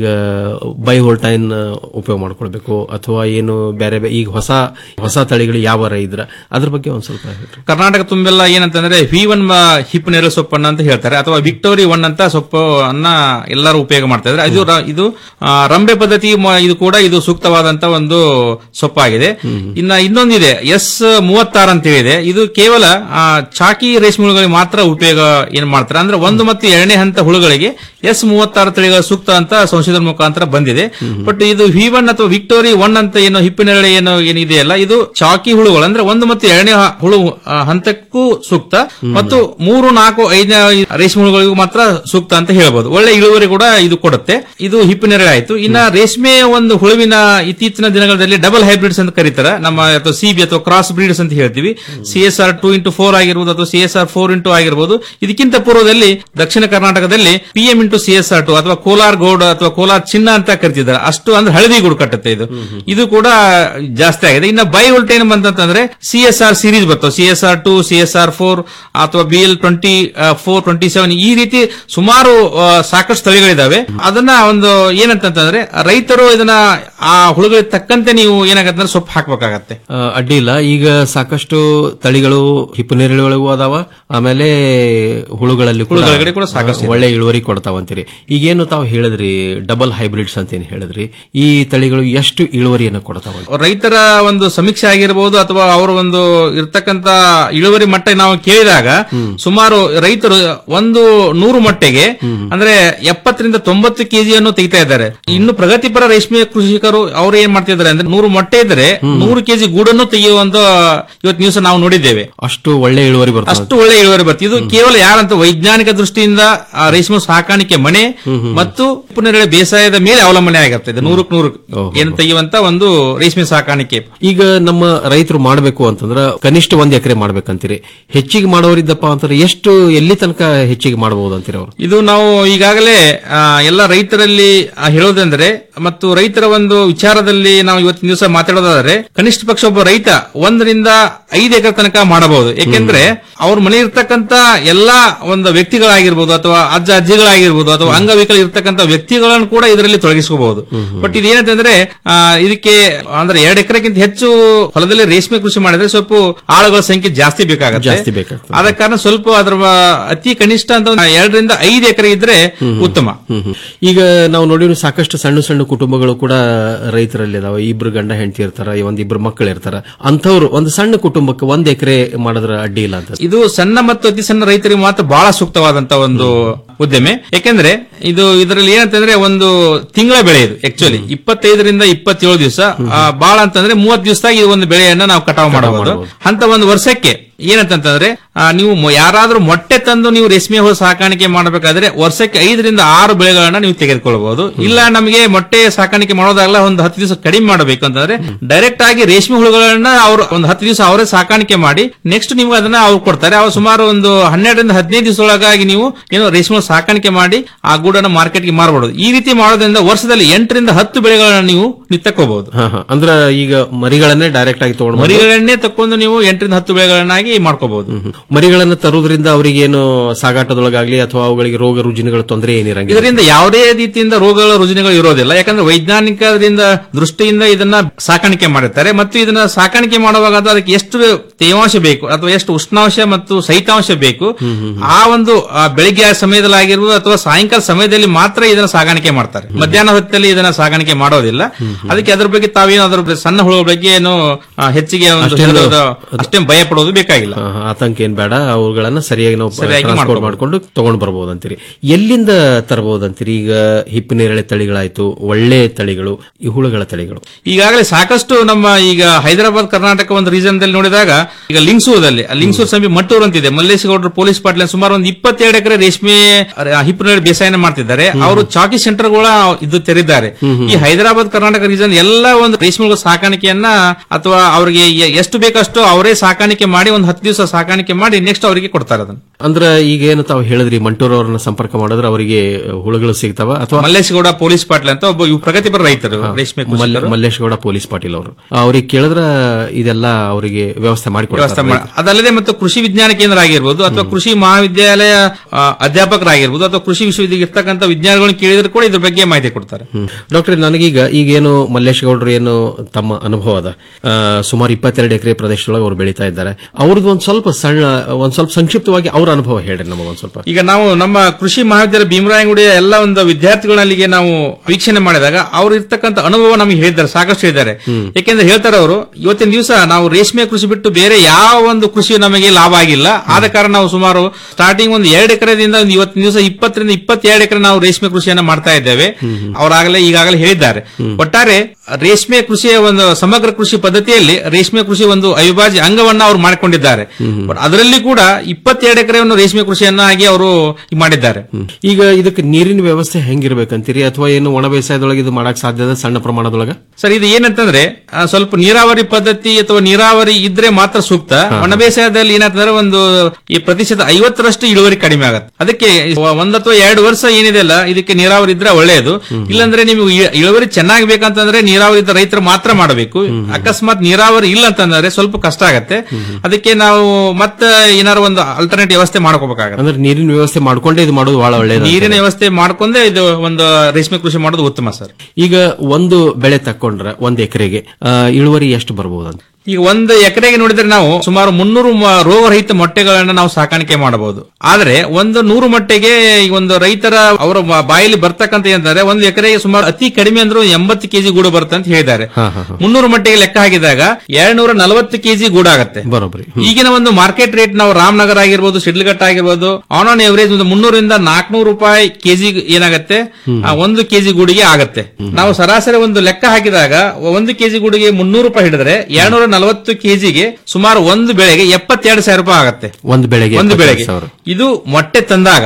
ಬೈ ಹೋಲ್ಟೈನ್ ಉಪಯೋಗ ಮಾಡ್ಕೊಳ್ಬೇಕು ಅಥವಾ ಏನು ಬೇರೆ ಬೇ- ಈಗ ಹೊಸ ಹೊಸ ತಳಿಗಳು ಯಾವ ಇದ್ರ ಅದ್ರ ಬಗ್ಗೆ ಒಂದ್ ಸ್ವಲ್ಪ ಹೇಳ್ರಿ ಕರ್ನಾಟಕ ತುಂಬೆಲ್ಲ ಏನಂತಂದ್ರೆ ವಿ ಒನ್ ಹಿಪ್ ನೆರಳು ಸೊಪ್ಪನ್ನ ಅಂತ ಹೇಳ್ತಾರೆ ಅಥವಾ ವಿಕ್ಟೋರಿ ಒನ್ ಅಂತ ಸೊಪ್ಪು ಅನ್ನ ಎಲ್ಲರೂ ಉಪಯೋಗ ಮಾಡ್ತಾ ಇದ್ದಾರೆ ಇದು ರ- ಇದು ಆ, ರಂಬೆ ಪದ್ಧತಿ ಮ- ಇದು ಕೂಡ ಇದು ಸೂಕ್ತವಾದಂತ ಒಂದು ಸೊಪ್ಪಾಗಿದೆ ಇನ್ನ ಇನ್ನೊಂದಿದೆ ಎಸ್ ಮೂವತ್ತಾರು ಅಂತ ಹೇಳಿದೆ ಇದು ಕೇವಲ ಆ, ಚಾಕಿ ರೇಷ್ಮೆ ಹುಳುಗಳಿಗೆ ಮಾತ್ರ ಉಪಯೋಗ ಏನ್ ಮಾಡ್ತಾರೆ ಅಂದ್ರೆ ಒಂದು ಮತ್ತು ಎರಡನೇ ಹಂತ ಹುಳುಗಳಿಗೆ ಎಸ್ ಮೂವತ್ತಾರು ತಳಿಗಳ ಸೂಕ್ತ ಅಂತ ಸಂಶೋಧನೆ ಮುಖಾಂತರ ಬಂದಿದೆ ಬಟ್ ಇದು ವಿ ಒನ್ ಅಥವಾ ವಿಕ್ಟೋರಿ ಒನ್ ಅಂತ ಏನು ಹಿಪ್ಪಿನೆರಳೆ ಏನು ಏನಿದೆಯಲ್ಲ ಇದು ಚಾಕಿ ಹುಳುಗಳು ಅಂದ್ರೆ ಒಂದು ಮತ್ತು ಎರಡನೇ ಹ- ಹುಳು ಆ, ಹಂತಕ್ಕೂ ಸೂಕ್ತ ಮತ್ತು ಮೂರು ನಾಲ್ಕು ಐದನೇ ರೇಷ್ಮೆ ಹುಳುಗಳಿಗೂ ಮಾತ್ರ ಸೂಕ್ತ ಅಂತ ಹೇಳ್ಬೋದು ಒಳ್ಳೆ ಇಳುವರಿ ಕೂಡ ಇದು ಕೊಡುತ್ತೆ ಇದು ಹಿಪ್ಪಿನೆರಳೆ ಆಯ್ತು ಇನ್ನ ರೇಷ್ಮೆ ಒಂದು ಹುಳುವಿನ ಇತ್ತೀಚಿನ ದಿನಗಳಲ್ಲಿ ಡಬಲ್ ಹೈಬ್ರಿಡ್ಸ್ ಅಂತ ಕರೀತಾರೆ ನಮ್ಮ ಅಥವಾ ಸಿ ಬಿ ಅಥವಾ ಕ್ರಾಸ್ ಬ್ರೀಡ್ಸ್ ಅಂತ ಹೇಳ್ತೀವಿ C S R two into four ಆಗಿರ್ಬೋದು ಅಥವಾ C S R four into ಆಗಿರ್ಬೋದು ಇದಕ್ಕಿಂತ ಪೂರ್ವದಲ್ಲಿ ದಕ್ಷಿಣ ಕರ್ನಾಟಕದಲ್ಲಿ P M into C S R two ಅಥವಾ ಕೋಲಾರ್ ಗೌಡ್ ಅಥವಾ ಕೋಲಾರ್ ಚಿನ್ನ ಅಂತ ಕರಿತಿದ್ದಾರೆ ಅಷ್ಟು ಅಂದ್ರೆ ಹಳದಿ ಗೂಡು ಕಟ್ಟುತ್ತೆ ಇದು ಇದು ಕೂಡ ಜಾಸ್ತಿ ಆಗಿದೆ ಇನ್ನು ಬೈ ವೋಲ್ಟೇನ್ ಬಂತಂದ್ರೆ ಸಿ ಎಸ್ ಆರ್ ಸೀರೀಸ್ ಬರ್ತವೆ C S R two C S R four ಅಥವಾ B L twenty four twenty seven ಈ ರೀತಿ ಸುಮಾರು ಆ, ಸಾಕಷ್ಟು ಸ್ಥಳಗಳಿದಾವೆ ಅದನ್ನ ಒಂದು ಏನಂತಂದ್ರೆ ರೈತರು ಇದನ್ನ ಆ ಹುಳುಗಳಿಗೆ ತಕ್ಕಂತೆ ನೀವು ಏನಾಗತ್ತೆ ಸೊಪ್ಪು ಹಾಕ್ಬೇಕಾಗತ್ತೆ ಆ, ಅಡ್ಡಿ ಇಲ್ಲ ಈಗ ಸಾಕಷ್ಟು ತಳಿಗಳು ಹಿಪ್ಪನೇರಳೆಗಳಿಗೂ ಅದಾವ ಆಮೇಲೆ ಹುಳುಗಳಲ್ಲಿ ಕೂಡ ಹುಳುಗಳಿಗೆ ಕೂಡ ಸಾಕಷ್ಟು ಇದೆ. ಒಳ್ಳೆ ಇಳುವರಿ ಕೊಡ್ತಾವಂತೀರಿ ಈಗೇನು ತಾವು ಹೇಳಿದ್ರಿ ಡಬಲ್ ಹೈಬ್ರಿಡ್ಸ್ ಅಂತ ಏನು ಹೇಳಿದ್ರಿ ಈ ತಳಿಗಳು ಎಷ್ಟು ಇಳುವರಿಯನ್ನು ಕೊಡ್ತಾವ ರೈತರ ಒಂದು ಸಮೀಕ್ಷೆ ಆಗಿರಬಹುದು ಅಥವಾ ಅವರ ಒಂದು ಇರ್ತಕ್ಕಂತ ಇಳುವರಿ ಮಟ್ಟ ನಾವು ಕೇಳಿದಾಗ ಸುಮಾರು ರೈತರು ಒಂದು ನೂರು ಮಟ್ಟಿಗೆ ಅಂದ್ರೆ ಎಪ್ಪತ್ತರಿಂದ ತೊಂಬತ್ತು ಕೆಜಿಯನ್ನು ತೆಗಿತಾ ಇದ್ದಾರೆ ಇನ್ನು ಪ್ರಗತಿಪರ ರೇಷ್ಮೆ ಕೃಷಿಕರು ಅವ್ರು ಏನ್ ಮಾಡ್ತಿದ್ದಾರೆ ಅಂದ್ರೆ ನೂರು ಮೊಟ್ಟೆ ಇದ್ರೆ ನೂರು ಕೆಜಿ ಗೂಡನ್ನು ತೆಗೆಯುವಂತ ಇವತ್ತು ನ್ಯೂಸ್ ನಾವು ನೋಡಿದ್ದೇವೆ ಅಷ್ಟು ಒಳ್ಳೆ ಇಳುವರಿ ಬರ್ತದೆ ಅಷ್ಟು ಒಳ್ಳೆ ಇಳುವರಿ ಬರ್ತದೆ ಇದು ಕೇವಲ ಯಾರಂತ ವೈಜ್ಞಾನಿಕ ದೃಷ್ಟಿಯಿಂದ ಆ ರೇಷ್ಮೆ ಸಾಕಾಣಿಕೆ ಮನೆ ಮತ್ತು ಉಪನೆರಳೆ ಬೇಸಾಯದ ಮೇಲೆ ಅವಲಂಬನೆ ಆಗಿರ್ತದೆ ಇದು ನೂರಕ್ಕೆ ನೂರು ಏನು ತೆಗೆಯುವಂತ ಒಂದು ರೇಷ್ಮೆ ಸಾಕಾಣಿಕೆ ಈಗ ನಮ್ಮ ರೈತರು ಮಾಡಬೇಕು ಅಂತಂದ್ರ ಕನಿಷ್ಠ ಒಂದ್ ಎಕರೆ ಮಾಡ್ಬೇಕಂತೀರಿ ಹೆಚ್ಚಿಗೆ ಮಾಡೋರಿದ್ದಪ್ಪ ಅಂತಂದ್ರೆ ಎಷ್ಟು ಎಲ್ಲಿ ತನಕ ಹೆಚ್ಚಿಗೆ ಮಾಡಬಹುದು ಅಂತೀರಿ ಅವರು ಇದು ನಾವು ಈಗಾಗಲೇ ಆ, ಎಲ್ಲ ರೈತರಲ್ಲಿ ಆ, ಹೇಳೋದಂದ್ರೆ ಮತ್ತು ರೈತರ ಒಂದು ವಿಚಾರದಲ್ಲಿ ನಾವು ಇವತ್ತಿನ ದಿವಸ ಮಾತಾಡೋದಾದ್ರೆ ಕನಿಷ್ಠ ಪಕ್ಷ ಒಬ್ಬ ರೈತ ಒಂದರಿಂದ ಐದು ಎಕರೆ ತನಕ ಮಾಡಬಹುದು ಯಾಕೆಂದ್ರೆ ಅವ್ರ ಮನೆ ಇರ್ತಕ್ಕಂತ ಎಲ್ಲಾ ಒಂದು ವ್ಯಕ್ತಿಗಳಾಗಿರ್ಬೋದು ಅಥವಾ ಅಜ್ಜ ಅಜ್ಜಿಗಳಾಗಿರ್ಬೋದು ಅಥವಾ ಅಂಗವಿಕಲ ಇರ್ತಕ್ಕಂತ ವ್ಯಕ್ತಿಗಳನ್ನು ಕೂಡ ಇದರಲ್ಲಿ ತೊಡಗಿಸ್ಕೋಬಹುದು ಬಟ್ ಇದೇನಂತಂದ್ರೆ ಆ, ಇದಕ್ಕೆ ಅಂದ್ರೆ ಎರಡು ಎಕರೆಗಿಂತ ಹೆಚ್ಚು ಹೊಲದಲ್ಲಿ ರೇಷ್ಮೆ ಕೃಷಿ ಮಾಡಿದ್ರೆ ಸ್ವಲ್ಪ ಆಳುಗಳ ಸಂಖ್ಯೆ ಜಾಸ್ತಿ ಬೇಕಾಗುತ್ತೆ ಜಾಸ್ತಿ ಬೇಕಾಗ್ತದೆ. ಆದ ಕಾರಣ ಸ್ವಲ್ಪ ಅದರ ಅತಿ ಕನಿಷ್ಠ ಅಂತ ಒಂದು ಎರಡರಿಂದ ಐದು ಎಕರೆ ಇದ್ರೆ ಉತ್ತಮ ಈಗ ನಾವು ನೋಡಿದ್ರೆ ಸಾಕಷ್ಟು ಸಣ್ಣ ಸಣ್ಣ ಕುಟುಂಬಗಳು ಕೂಡ ರೈತರಲ್ಲಿ ಇದಾವೆ ಇಬ್ರು ಗಂಡ ಹೆಂಡತಿ ಇರ್ತಾರ ಒಂದ್ ಇಬ್ರು ಮಕ್ಕಳು ಇರ್ತಾರ ಅಂಥವ್ರು ಒಂದು ಸಣ್ಣ ಕುಟುಂಬಕ್ಕೆ ಒಂದ್ ಎಕರೆ ಮಾಡಿದ್ರ ಅಡ್ಡಿ ಇಲ್ಲ ಅಂತ ಇದು ಸಣ್ಣ ಮತ್ತು ಅತಿ ಸಣ್ಣ ರೈತರಿಗೆ ಮಾತ್ರ ಬಹಳ ಸೂಕ್ತವಾದಂತ ಒಂದು ಉದ್ಯಮೆ ಯಾಕೆಂದ್ರೆ ಇದು ಇದರಲ್ಲಿ ಏನಂತಂದ್ರೆ ಒಂದು ತಿಂಗಳ ಬೆಳೆ ಇದು ಆಕ್ಚುಲಿ ಇಪ್ಪತ್ತೈದರಿಂದ ಇಪ್ಪತ್ತೇಳು ದಿವಸ ಬಹಳ ಅಂತಂದ್ರೆ ಮೂವತ್ತು ದಿವಸ ಈ ಒಂದು ಬೆಳೆಯನ್ನ ನಾವು ಕಟಾವು ಮಾಡಬಹುದು ಅಂತ ಒಂದು ವರ್ಷಕ್ಕೆ ಏನಂತಂದ್ರೆ ಆ, ನೀವು ಮೊ- ಯಾರಾದ್ರೂ ಮೊಟ್ಟೆ ತಂದು ನೀವು ರೇಷ್ಮೆ ಹುಳು ಸಾಕಾಣಿಕೆ ಮಾಡಬೇಕಾದ್ರೆ ವರ್ಷಕ್ಕೆ ಐದರಿಂದ ಆರು ಬೆಳೆಗಳನ್ನ ನೀವು ತೆಗೆದುಕೊಳ್ಬಹುದು ಇಲ್ಲ ನಮಗೆ ಮೊಟ್ಟೆ ಸಾಕಾಣಿಕೆ ಮಾಡೋದಾಗಲ್ಲ ಒಂದು ಹತ್ತು ದಿವಸ ಕಡಿಮೆ ಮಾಡಬೇಕು ಅಂತಂದ್ರೆ ಡೈರೆಕ್ಟ್ ಆಗಿ ರೇಷ್ಮೆ ಹುಳುಗಳನ್ನ ಅವರು ಒಂದು ಹತ್ತು ದಿವಸ ಅವರೇ ಸಾಕಾಣಿಕೆ ಮಾಡಿ ನೆಕ್ಸ್ಟ್ ನೀವು ಅದನ್ನ ಅವ್ರು ಕೊಡ್ತಾರೆ ಅವ್ರು ಸುಮಾರು ಒಂದು ಹನ್ನೆರಡರಿಂದ ಹದಿನೈದು ದಿವಸದೊಳಗಾಗಿ ನೀವು ಏನು ರೇಷ್ಮೆ ಹುಳು ಸಾಕಾಣಿಕೆ ಮಾಡಿ ಆ ಗೂಡನ್ನ ಮಾರ್ಕೆಟ್ಗೆ ಮಾರಬಹುದು ಈ ರೀತಿ ಮಾಡೋದ್ರಿಂದ ವರ್ಷದಲ್ಲಿ ಎಂಟರಿಂದ ಹತ್ತು ಬೆಳೆಗಳನ್ನ ನೀವು ನೀವು ತಕ್ಕೋಬಹುದು ಹಾ ಹಾ ಅಂದ್ರ ಈಗ ಮರಿಗಳನ್ನೇ ಡೈರೆಕ್ಟ್ ಆಗಿ ತಗೊಂಡು ಮರಿಗಳನ್ನೇ ತಕ್ಕೊಂಡು ನೀವು ಎಂಟರಿಂದ ಹತ್ತು ಬೆಳೆಗಳನ್ನಾಗಿ ಮಾಡ್ಕೋಬಹುದು ಮರಿಗಳನ್ನ ತರುವುದರಿಂದ ಅವರಿಗೇನು ಸಾಗಾಟದೊಳಗಾಗ್ಲಿ ಅಥವಾ ಅವುಗಳಿಗೆ ರೋಗ ರುಜಿನಗಳ ತೊಂದರೆ ಏನಿರಂಗಿಲ್ಲ ಇದರಿಂದ ಯಾವುದೇ ರೀತಿಯಿಂದ ರೋಗಗಳ ರುಜಿನಗಳು ಇರೋದಿಲ್ಲ ಯಾಕಂದ್ರೆ ವೈಜ್ಞಾನಿಕದಿಂದ ದೃಷ್ಟಿಯಿಂದ ಇದನ್ನ ಸಾಕಾಣಿಕೆ ಮಾಡಿರ್ತಾರೆ ಮತ್ತು ಇದನ್ನ ಸಾಕಾಣಿಕೆ ಮಾಡುವಾಗ ಅದು ಅದಕ್ಕೆ ಎಷ್ಟು ತೇವಾಂಶ ಬೇಕು ಅಥವಾ ಎಷ್ಟು ಉಷ್ಣಾಂಶ ಮತ್ತು ಶೈತಾಂಶ ಬೇಕು ಆ ಒಂದು ಆ, ಬೆಳಿಗ್ಗೆ ಸಮಯದಲ್ಲಿ ಆಗಿರ್ಬೋದು ಅಥವಾ ಸಾಯಂಕಾಲ ಸಮಯದಲ್ಲಿ ಮಾತ್ರ ಇದನ್ನ ಸಾಗಾಣಿಕೆ ಮಾಡ್ತಾರೆ ಮಧ್ಯಾಹ್ನ ಹೊತ್ತಲ್ಲಿ ಇದನ್ನ ಸಾಗಾಣಿಕೆ ಮಾಡೋದಿಲ್ಲ ಅದಕ್ಕೆ ಅದ್ರ ಬಗ್ಗೆ ತಾವೇನು ಅದ್ರ ಬಗ್ಗೆ ಸಣ್ಣ ಹುಳುಗಳ ಬಗ್ಗೆ ಏನು ಆ, ಹೆಚ್ಚಿಗೆ ಒಂದು ಅಷ್ಟೇನು- ಹೇಳೋದು- ಅಷ್ಟೇ ಭಯ ಪಡೋದು ಬೇಕಾಗಿಲ್ಲ ಹಾ, ಹಾ, ಆತಂಕ ಏನ್ ಬೇಡ ಅವುಗಳನ್ನ ಸರಿಯಾಗಿ ನಾವು ಸರಿಯಾಗಿ ಟ್ರಾನ್ಸ್ಪೋರ್ಟ್ ಮಾಡ್ಕೊಬೋದು. ಮಾಡ್ಕೊಂಡು ತಗೊಂಡ್ ಬರ್ಬೋದು ಅಂತೀರಿ ಎಲ್ಲಿಂದ ತರಬಹುದಂತೀರಿ ಈಗ ಹಿಪ್ಪಿನೇರಳೆ ತಳಿಗಳಾಯ್ತು ಒಳ್ಳೆ ತಳಿಗಳು ಈ ಹುಳುಗಳ ತಳಿಗಳು ಈಗಾಗಲೇ ಸಾಕಷ್ಟು ನಮ್ಮ ಈಗ ಹೈದರಾಬಾದ್ ಕರ್ನಾಟಕ ಒಂದು ರೀಜನ್ ದಲ್ಲಿ ನೋಡಿದಾಗ ಈಗ ಲಿಂಗ್ಸೂರಲ್ಲಿ ಆ ಲಿಂಗ್ಸೂರ್ ಸಮೀಪ ಮಟ್ಟೂರು ಅಂತಿದೆ ಮಲ್ಲೇಶಗೌಡರು ಪೊಲೀಸ್ ಪಾಟೀಲ್ ಸುಮಾರು ಒಂದು ಇಪ್ಪತ್ತೆರಡು ಎಕರೆ ರೇಷ್ಮೆ ಹಿಪ್ಪನೇರಳೆ ಬೇಸಾಯನ ಮಾಡ್ತಿದ್ದಾರೆ ಅವರು ಚಾಕಿ ಸೆಂಟರ್ ಗಳ ಇದು ತೆರೆದಿದ್ದಾರೆ ಈ ಹೈದರಾಬಾದ್ ಕರ್ನಾಟಕ ರೀಜನ್ ಎಲ್ಲ ಒಂದು ರೇಷ್ಮೆ ಸಾಕಾಣಿಕೆಯನ್ನ ಅಥವಾ ಅವರಿಗೆ ಎ- ಎಷ್ಟು ಬೇಕಷ್ಟು ಅವರೇ ಸಾಕಾಣಿಕೆ ಮಾಡಿ ಒಂದು ಹತ್ತು ದಿವಸ ಸಾಕಾಣಿಕೆ ಮಾಡಿ ನೆಕ್ಸ್ಟ್ ಅವರಿಗೆ ಕೊಡ್ತಾರೆ ಅದನ್ನು ಅಂದ್ರ ಈಗ ಏನು ತಾವು ಹೇಳಿದ್ರಿ ಮಂಟೂರ್ ಅವ್ರನ್ನ ಸಂಪರ್ಕ ಮಾಡಿದ್ರೆ ಅವರಿಗೆ ಹುಳುಗಳು ಸಿಗ್ತಾವ ಅಥವಾ ಮಲ್ಲೇಶಗೌಡ ಪೊಲೀಸ್ ಪಾಟೀಲ್ ಅಂತ ಒಬ್ಬ ಇವ್ ಪ್ರಗತಿಪರ ರೈತರು ರೇಷ್ಮೆ ಮಲ್ಲೆ- ಕೃಷಿಕರು. ಮಲ್ಲೇಶಗೌಡ ಪೊಲೀಸ್ ಪಾಟೀಲ್ ಅವರು ಅವ್ರಿಗೆ ಕೇಳಿದ್ರ ಇದೆಲ್ಲ ಅವರಿಗೆ ವ್ಯವಸ್ಥೆ ಮಾಡಿ ವ್ಯವಸ್ಥೆ ಮಾಡಿ ಅದಲ್ಲದೆ ಮತ್ತು ಕೃಷಿ ವಿಜ್ಞಾನ ಕೇಂದ್ರ ಆಗಿರ್ಬೋದು ಅಥವಾ ಕೃಷಿ ಮಹಾವಿದ್ಯಾಲಯ ಆ, ಅಧ್ಯಾಪಕರಾಗಿರ್ಬೋದು ಅಥವಾ ಕೃಷಿ ವಿಶ್ವವಿದ್ಯಾಲಯ ಇರ್ತಕ್ಕಂಥ ವಿಜ್ಞಾನಿಗಳನ್ನ ಕೇಳಿದ್ರೆ ಕೂಡ ಇದ್ರ ಬಗ್ಗೆ ಮಾಹಿತಿ ಕೊಡ್ತಾರೆ ಡಾಕ್ಟರ್ ನನಗೀಗ ಈಗೇನು ಮಲ್ಲೇಶ್ ಗೌಡ್ರು ಏನು ತಮ್ಮ ಅನುಭವ ಅದ ಆ, ಸುಮಾರು ಇಪ್ಪತ್ತೆರಡು ಎಕರೆ ಪ್ರದೇಶದೊಳಗೆ ಅವ್ರು ಬೆಳೀತಾ ಇದ್ದಾರೆ ಅವ್ರದ್ದು ಒಂದ್ ಸ್ವಲ್ಪ ಸಣ್ಣ ಒಂದ್ ಸ್ವಲ್ಪ ಸಂಕ್ಷಿಪ್ತವಾಗಿ ಅವ್ರ ಅನುಭವ ಹೇಳ್ರಿ ನಮಗೆ ಒಂದ್ ಸ್ವಲ್ಪ ಈಗ ನಾವು ನಮ್ಮ ಕೃಷಿ ಮಹಾವಿದ್ಯಾಲಯ ಭೀಮರಾಯಗುಡಿಯ ಎಲ್ಲ ಒಂದು ವಿದ್ಯಾರ್ಥಿಗಳಲ್ಲಿಗೆ ನಾವು ವೀಕ್ಷಣೆ ಮಾಡಿದಾಗ ಅವ್ರು ಇರ್ತಕ್ಕಂಥ ಅನುಭವ ನಮಗೆ ಹೇಳಿದ್ದಾರೆ ಸಾಕಷ್ಟು ಹೇಳಿದ್ದಾರೆ ಯಾಕೆಂದ್ರೆ ಹೇಳ್ತಾರೆ ಅವರು ಇವತ್ತಿನ ದಿವಸ ನಾವು ರೇಷ್ಮೆ ಕೃಷಿ ಬಿಟ್ಟು ಬೇರೆ ಯಾವ ಒಂದು ಕೃಷಿ ನಮಗೆ ಲಾಭ ಆಗಿಲ್ಲ ಆದ ಕಾರಣ ನಾವು ಸುಮಾರು ಸ್ಟಾರ್ಟಿಂಗ್ ಒಂದು ಎರಡು ಎಕರೆದಿಂದ ಒಂದು ಇವತ್ತಿನ ದಿವಸ ಇಪ್ಪತ್ತರಿಂದ ಇಪ್ಪತ್ತೆರಡು ಎಕರೆ ನಾವು ರೇಷ್ಮೆ ಕೃಷಿಯನ್ನ ಮಾಡ್ತಾ ಇದ್ದೇವೆ ಅವರಾಗಲೇ ಈಗಾಗಲೇ ಹೇಳಿದ್ದಾರೆ ಒಟ್ಟಾರೆ ರೇಷ್ಮೆ ಕೃಷಿಯ ಒಂದು ಸಮಗ್ರ ಕೃಷಿ ಪದ್ಧತಿಯಲ್ಲಿ ರೇಷ್ಮೆ ಕೃಷಿ ಒಂದು ಅವಿಭಾಜ್ಯ ಅಂಗವನ್ನ ಅವರು ಮಾಡಿಕೊಂಡಿದ್ದಾರೆ But ಅದರಲ್ಲಿ ಕೂಡ ಇಪ್ಪತ್ತೆರಡು ಎಕರೆಯನ್ನು ರೇಷ್ಮೆ ಕೃಷಿಯನ್ನ ಆಗಿ ಅವರು ಮಾಡಿದ್ದಾರೆ ಈಗ ಇದಕ್ಕೆ ನೀರಿನ ವ್ಯವಸ್ಥೆ ಹೆಂಗಿರ್ಬೇಕಂತೀರಿ ಅಥವಾ ಏನು ಒಣ ಬೇಸಾಯದೊಳಗೆ ಇದು ಮಾಡಕ್ ಸಾಧ್ಯದ ಸಣ್ಣ ಪ್ರಮಾಣದೊಳಗ ಸರ್ ಇದು ಏನಂತಂದ್ರೆ ಆ, ಸ್ವಲ್ಪ ನೀರಾವರಿ ಪದ್ಧತಿ ಅಥವಾ ನೀರಾವರಿ ಇದ್ರೆ ಮಾತ್ರ ಸೂಕ್ತ ಒಣ ಬೇಸಾಯದಲ್ಲಿ ಏನಾಗ್ತಂದ್ರೆ ಒಂದು ಈ ಪ್ರತಿಶತ ಐವತ್ತರಷ್ಟು ಇಳುವರಿ ಕಡಿಮೆ ಆಗುತ್ತೆ ಅದಕ್ಕೆ ಒಂದ್ ಅಥವಾ ಎರಡು ವರ್ಷ ಏನಿದೆ ಅಲ್ಲ ಇದಕ್ಕೆ ನೀರಾವರಿ ಇದ್ರೆ ಒಳ್ಳೆಯದು ಇಲ್ಲಾಂದ್ರೆ ನೀವು ಇ- ಇಳುವರಿ ಚೆನ್ನಾಗಿ ಬೇಕಂತಂದ್ರೆ ನೀರಾವರಿ ಇದ್ದ ರೈತರು ಮಾತ್ರ ಮಾಡಬೇಕು ಅಕಸ್ಮಾತ್ ನೀರಾವರಿ ಇಲ್ಲ ಅಂತಂದ್ರೆ ಸ್ವಲ್ಪ ಕಷ್ಟ ಆಗತ್ತೆ ಅದಕ್ಕೆ ನಾವು ಮತ್ತೆ ಏನಾದ್ರು ಒಂದು ಅಲ್ಟರ್ನೇಟ್ ವ್ಯವಸ್ಥೆ ಮಾಡ್ಕೋಬೇಕಾಗತ್ತೆ ಅಂದ್ರೆ ನೀರಿನ ವ್ಯವಸ್ಥೆ ಮಾಡ್ಕೊಂಡೇ ಇದು ಮಾಡೋದು ಬಹಳ ಒಳ್ಳೇದು ನೀರಿನ ವ್ಯವಸ್ಥೆ ಮಾಡ್ಕೊಂಡೆ ಇದು ಒಂದು ರೇಷ್ಮೆ ಕೃಷಿ ಮಾಡೋದು ಉತ್ತಮ ಸರ್ ಈಗ ಒಂದು ಬೆಳೆ ತಕ್ಕೊಂಡ್ರೆ ಒಂದ್ ಎಕರೆಗೆ ಇಳುವರಿ ಎಷ್ಟು ಬರ್ಬೋದಂತ ಈಗ ಒಂದು ಎಕರೆಗೆ ನೋಡಿದ್ರೆ ನಾವು ಸುಮಾರು ಮುನ್ನೂರು ಮ- ರೋಗರಹಿತ ಮೊಟ್ಟೆಗಳನ್ನ ನಾವು ಸಾಕಾಣಿಕೆ ಮಾಡಬಹುದು ಆದ್ರೆ ಒಂದು ನೂರು ಮೊಟ್ಟೆಗೆ ಈ ಒಂದು ರೈತರ ಅವರ ಬ- ಬಾಯಲ್ಲಿ ಬರ್ತಕ್ಕಂತ ಏನಂದ್ರೆ ಒಂದು ಎಕರೆಗೆ ಸುಮಾರು ಅತಿ ಕಡಿಮೆ ಅಂದ್ರೂ ಎಂಬತ್ತು ಕೆಜಿ ಗೂಡು ಬರುತ್ತೆ ಅಂತ ಹೇಳಿದ್ದಾರೆ ಮುನ್ನೂರು ಮೊಟ್ಟೆಗೆ ಲೆಕ್ಕ ಹಾಕಿದಾಗ ಎರಡ್ನೂರ ನಲವತ್ತು ಕೆಜಿ ಗೂಡಾಗತ್ತೆ ಬರೋಬ್ರಿ ಈಗಿನ ಒಂದು ಮಾರ್ಕೆಟ್ ರೇಟ್ ನಾವು ರಾಮನಗರ ಆಗಿರ್ಬೋದು ಶಿಡ್ಲಘಟ್ಟ ಆಗಿರ್ಬೋದು ಆನ್ ಆನ್ ಎವರೇಜ್ ಒಂದು ಮುನ್ನೂರಿಂದ ನಾಲ್ಕನೂರು ರೂಪಾಯಿ ಕೆಜಿ ಏನಾಗತ್ತೆ ಆ ಒಂದು ಕೆಜಿ ಗೂಡಿಗೆ ಆಗತ್ತೆ ನಾವು ಸರಾಸರಿ ಒಂದು ಲೆಕ್ಕ ಹಾಕಿದಾಗ ಒಂದು ಕೆಜಿ ಗೂಡಿಗೆ ಮುನ್ನೂರು ರೂಪಾಯಿ ಹಿಡಿದ್ರೆ ಎರಡ್ನೂರ ನಲವತ್ತು ಕೆಜಿಗೆ ಸುಮಾರು ಒಂದು ಬೆಳೆಗೆ ಎಪ್ಪತ್ತೆರಡು ಸಾವಿರ ರೂಪಾಯಿ ಆಗತ್ತೆ ಒಂದು ಬೆಳೆಗೆ ಒಂದು ಬೆಳೆಗೆ ಎಪ್ಪತ್ತೈದು ಸಾವಿರ. ಇದು ಮೊಟ್ಟೆ ತಂದಾಗ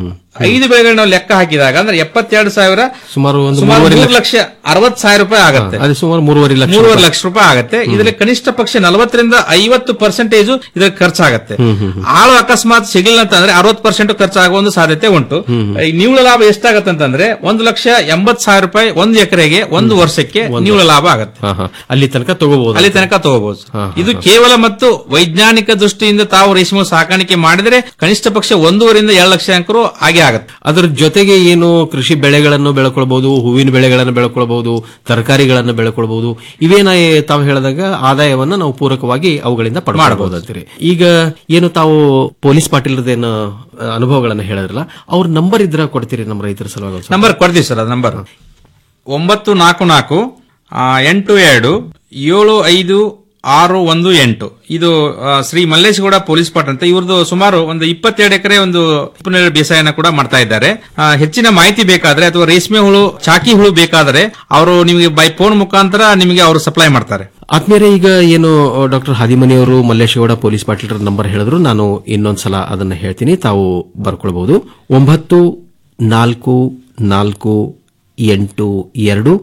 ಐದು ಬೆಳೆಗಳನ್ನ ನಾವು ಲೆಕ್ಕ ಹಾಕಿದಾಗ ಅಂದ್ರೆ ಎಪ್ಪತ್ತೆರಡು ಸಾವಿರ ಸುಮಾರು ಒಂದು ಸುಮಾರು ಮೂರುವರೆ ಮೂರು ಲಕ್ಷ ಅರವತ್ತು ಸಾವಿರ ರೂಪಾಯಿ ಆಗತ್ತೆ ಅದು ಸುಮಾರು ಮೂರುವರೆ ಲಕ್ಷ ಮೂರುವರೆ ರೂಪಾಯಿ. ಲಕ್ಷ ರೂಪಾಯಿ ಆಗತ್ತೆ ಇದರಲ್ಲಿ ಕನಿಷ್ಠ ಪಕ್ಷ ನಲವತ್ತರಿಂದ ಐವತ್ತು ಪರ್ಸೆಂಟೇಜ್ ಇದರ ಖರ್ಚಾಗತ್ತೆ ಆಳು ಅಕಸ್ಮಾತ್ ಸಿಗಲಿಲ್ಲ ಅಂತಂದ್ರೆ ಅರವತ್ತು ಪರ್ಸೆಂಟ್ ಖರ್ಚಾಗುವ ಒಂದು ಸಾಧ್ಯತೆ ಉಂಟು ಈ ನಿವ್ವಳ ಲಾಭ ಎಷ್ಟಾಗತ್ತೆ ಅಂತಂದ್ರೆ ಒಂದು ಲಕ್ಷ ಎಂಬತ್ ಸಾವಿರ ರೂಪಾಯಿ ಒಂದು ಎಕರೆಗೆ ಒಂದು ವರ್ಷಕ್ಕೆ ನಿವ್ವಳ ಲಾಭ ಆಗತ್ತೆ ಹಾ, ಹಾ. ಅಲ್ಲಿ ತನಕ ತಗೋಬಹುದು ಅಲ್ಲಿ ತನಕ ತಗೋಬಹುದು ಇದು ಕೇವಲ ಮತ್ತು ವೈಜ್ಞಾನಿಕ ದೃಷ್ಟಿಯಿಂದ ತಾವು ರೇಷ್ಮೆ ಸಾಕಾಣಿಕೆ ಮಾಡಿದ್ರೆ ಕನಿಷ್ಠ ಪಕ್ಷ ಒಂದೂವರಿಂದ ಎರಡು ಲಕ್ಷ ಅಂಕರು ಆಗೇ ಆಗತ್ತೆ ಅದರ ಜೊತೆಗೆ ಏನು ಕೃಷಿ ಬೆಳೆಗಳನ್ನು ಬೆಳ್ಕೊಳ್ಬಹುದು ಹೂವಿನ ಬೆಳೆಗಳನ್ನು ಬೆಳ್ಕೊಳ್ಬಹುದು ತರಕಾರಿಗಳನ್ನು ಬೆಳ್ಕೊಳ್ಬಹುದು ಇವೇನ ತಾವು ಹೇಳಿದಾಗ ಆದಾಯವನ್ನ ನಾವು ಪೂರಕವಾಗಿ ಅವುಗಳಿಂದ ಪಡ್ಕೊಳ್ಬಹುದು ಅಂತೀರಿ ಈಗ ಏನು ತಾವು ಪೊಲೀಸ್ ಪಾಟೀಲದೇನು ಅನುಭವಗಳನ್ನ ಹೇಳಿದ್ರಲ್ಲ ಅವ್ರ ನಂಬರ್ ಇದ್ರ ಕೊಡ್ತೀರಿ ನಮ್ಮ ರೈತರ ಸಲುವಾಗಿ ಒಂದ್ ಸ್ವಲ್ಪ? ನಂಬರ್ ಕೊಡ್ತೀವಿ ಸರ್ ಅದು ನಂಬರ್ ಒಂಬತ್ತು ನಾಲ್ಕು ನಾಲ್ಕು ಆ, ಎಂಟು ಎರಡು ಏಳು ಐದು ಆರು ಒಂದು ಎಂಟು ಇದು ಆ, ಶ್ರೀ ಮಲ್ಲೇಶಗೌಡ ಪೊಲೀಸ್ ಪಾಟ್ ಅಂತ ಇವ್ರದ್ದು ಸುಮಾರು ಒಂದು ಇಪ್ಪತ್ತೆರಡು ಎಕರೆ ಒಂದು ಹಿಪ್ಪನೇರಳೆ ಬೇಸಾಯನ ಕೂಡ ಮಾಡ್ತಾ ಇದ್ದಾರೆ ಆ, ಹೆಚ್ಚಿನ ಮಾಹಿತಿ ಬೇಕಾದ್ರೆ ಅಥವಾ ರೇಷ್ಮೆ ಹುಳು ಚಾಕಿ ಹುಳು ಬೇಕಾದ್ರೆ ಅವರು ನಿಮಗೆ ಬೈ ಫೋನ್ ಮುಖಾಂತರ ನಿಮಗೆ ಅವರು ಸಪ್ಲೈ ಮಾಡ್ತಾರೆ ಆದ್ಮೇಲೆ ಈಗ ಏನು ಡಾಕ್ಟರ್ ಹಾದಿಮನಿಯವರು ಮಲ್ಲೇಶಗೌಡ ಪೊಲೀಸ್ ಪಾಟೀಲರ ನಂಬರ್ ಹೇಳಿದ್ರು ನಾನು ಇನ್ನೊಂದ್ಸಲ ಅದನ್ನ ಹೇಳ್ತೀನಿ ತಾವು ಬರ್ಕೊಳ್ಬಹುದು ಒಂಬತ್ತು ನಾಲ್ಕು ನಾಲ್ಕು ಎಂಟು ಎರಡು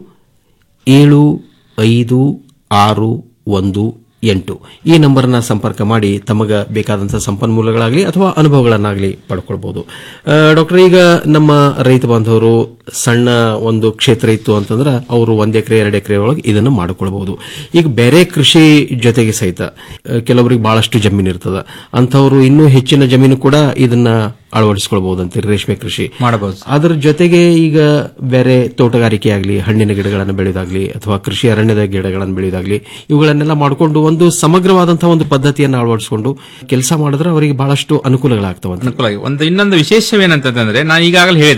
ಏಳು ಐದು ಆರು ಒಂದು ಎಂಟು ಈ ನಂಬರ್ನ ಸಂಪರ್ಕ ಮಾಡಿ ತಮಗ ಬೇಕಾದಂತಹ ಸಂಪನ್ಮೂಲಗಳಾಗಲಿ ಅಥವಾ ಅನುಭವಗಳನ್ನಾಗಲಿ ಪಡ್ಕೊಳ್ಬಹುದು ಆ, ಡಾಕ್ಟರ್ ಈಗ ನಮ್ಮ ರೈತ ಬಾಂಧವರು ಸಣ್ಣ ಒಂದು ಕ್ಷೇತ್ರ ಇತ್ತು ಅಂತಂದ್ರೆ ಅವರು ಒಂದ್ ಎಕರೆ ಎರಡು ಎಕರೆ ಒಳಗೆ ಇದನ್ನು ಮಾಡಿಕೊಳ್ಬಹುದು ಈಗ ಬೇರೆ ಕೃಷಿ ಜೊತೆಗೆ ಸಹಿತ ಆ, ಕೆಲವರಿಗೆ ಬಹಳಷ್ಟು ಜಮೀನು ಇರ್ತದ ಅಂಥವ್ರು ಇನ್ನೂ ಹೆಚ್ಚಿನ ಜಮೀನು ಕೂಡ ಇದನ್ನ ಅಳವಡಿಸಿಕೊಳ್ಬಹುದು ಅಂತೀರಿ ರೇಷ್ಮೆ ಕೃಷಿ ಮಾಡಬಹುದು ಅದರ ಜೊತೆಗೆ ಈಗ ಬೇರೆ ತೋಟಗಾರಿಕೆ ಆಗಲಿ ಹಣ್ಣಿನ ಗಿಡಗಳನ್ನು ಬೆಳೆಯೋದಾಗ್ಲಿ ಅಥವಾ ಕೃಷಿ ಅರಣ್ಯದ ಗಿಡಗಳನ್ನು ಬೆಳೆಯೋದಾಗ್ಲಿ ಇವುಗಳನ್ನೆಲ್ಲ ಮಾಡಿಕೊಂಡು ಒಂದು ಸಮಗ್ರವಾದಂತಹ ಒಂದು ಪದ್ಧತಿಯನ್ನು ಅಳವಡಿಸಿಕೊಂಡು ಕೆಲಸ ಮಾಡಿದ್ರೆ ಅವರಿಗೆ ಬಹಳಷ್ಟು ಅನುಕೂಲಗಳಾಗ್ತವಂತ ಅನುಕೂಲ ಆಗಿದೆ. ಒಂದು ಇನ್ನೊಂದು ವಿಶೇಷವೇನಂತಂದ್ರೆ ನಾನು ಈಗಾಗಲೇ ಹೇಳಿದೆ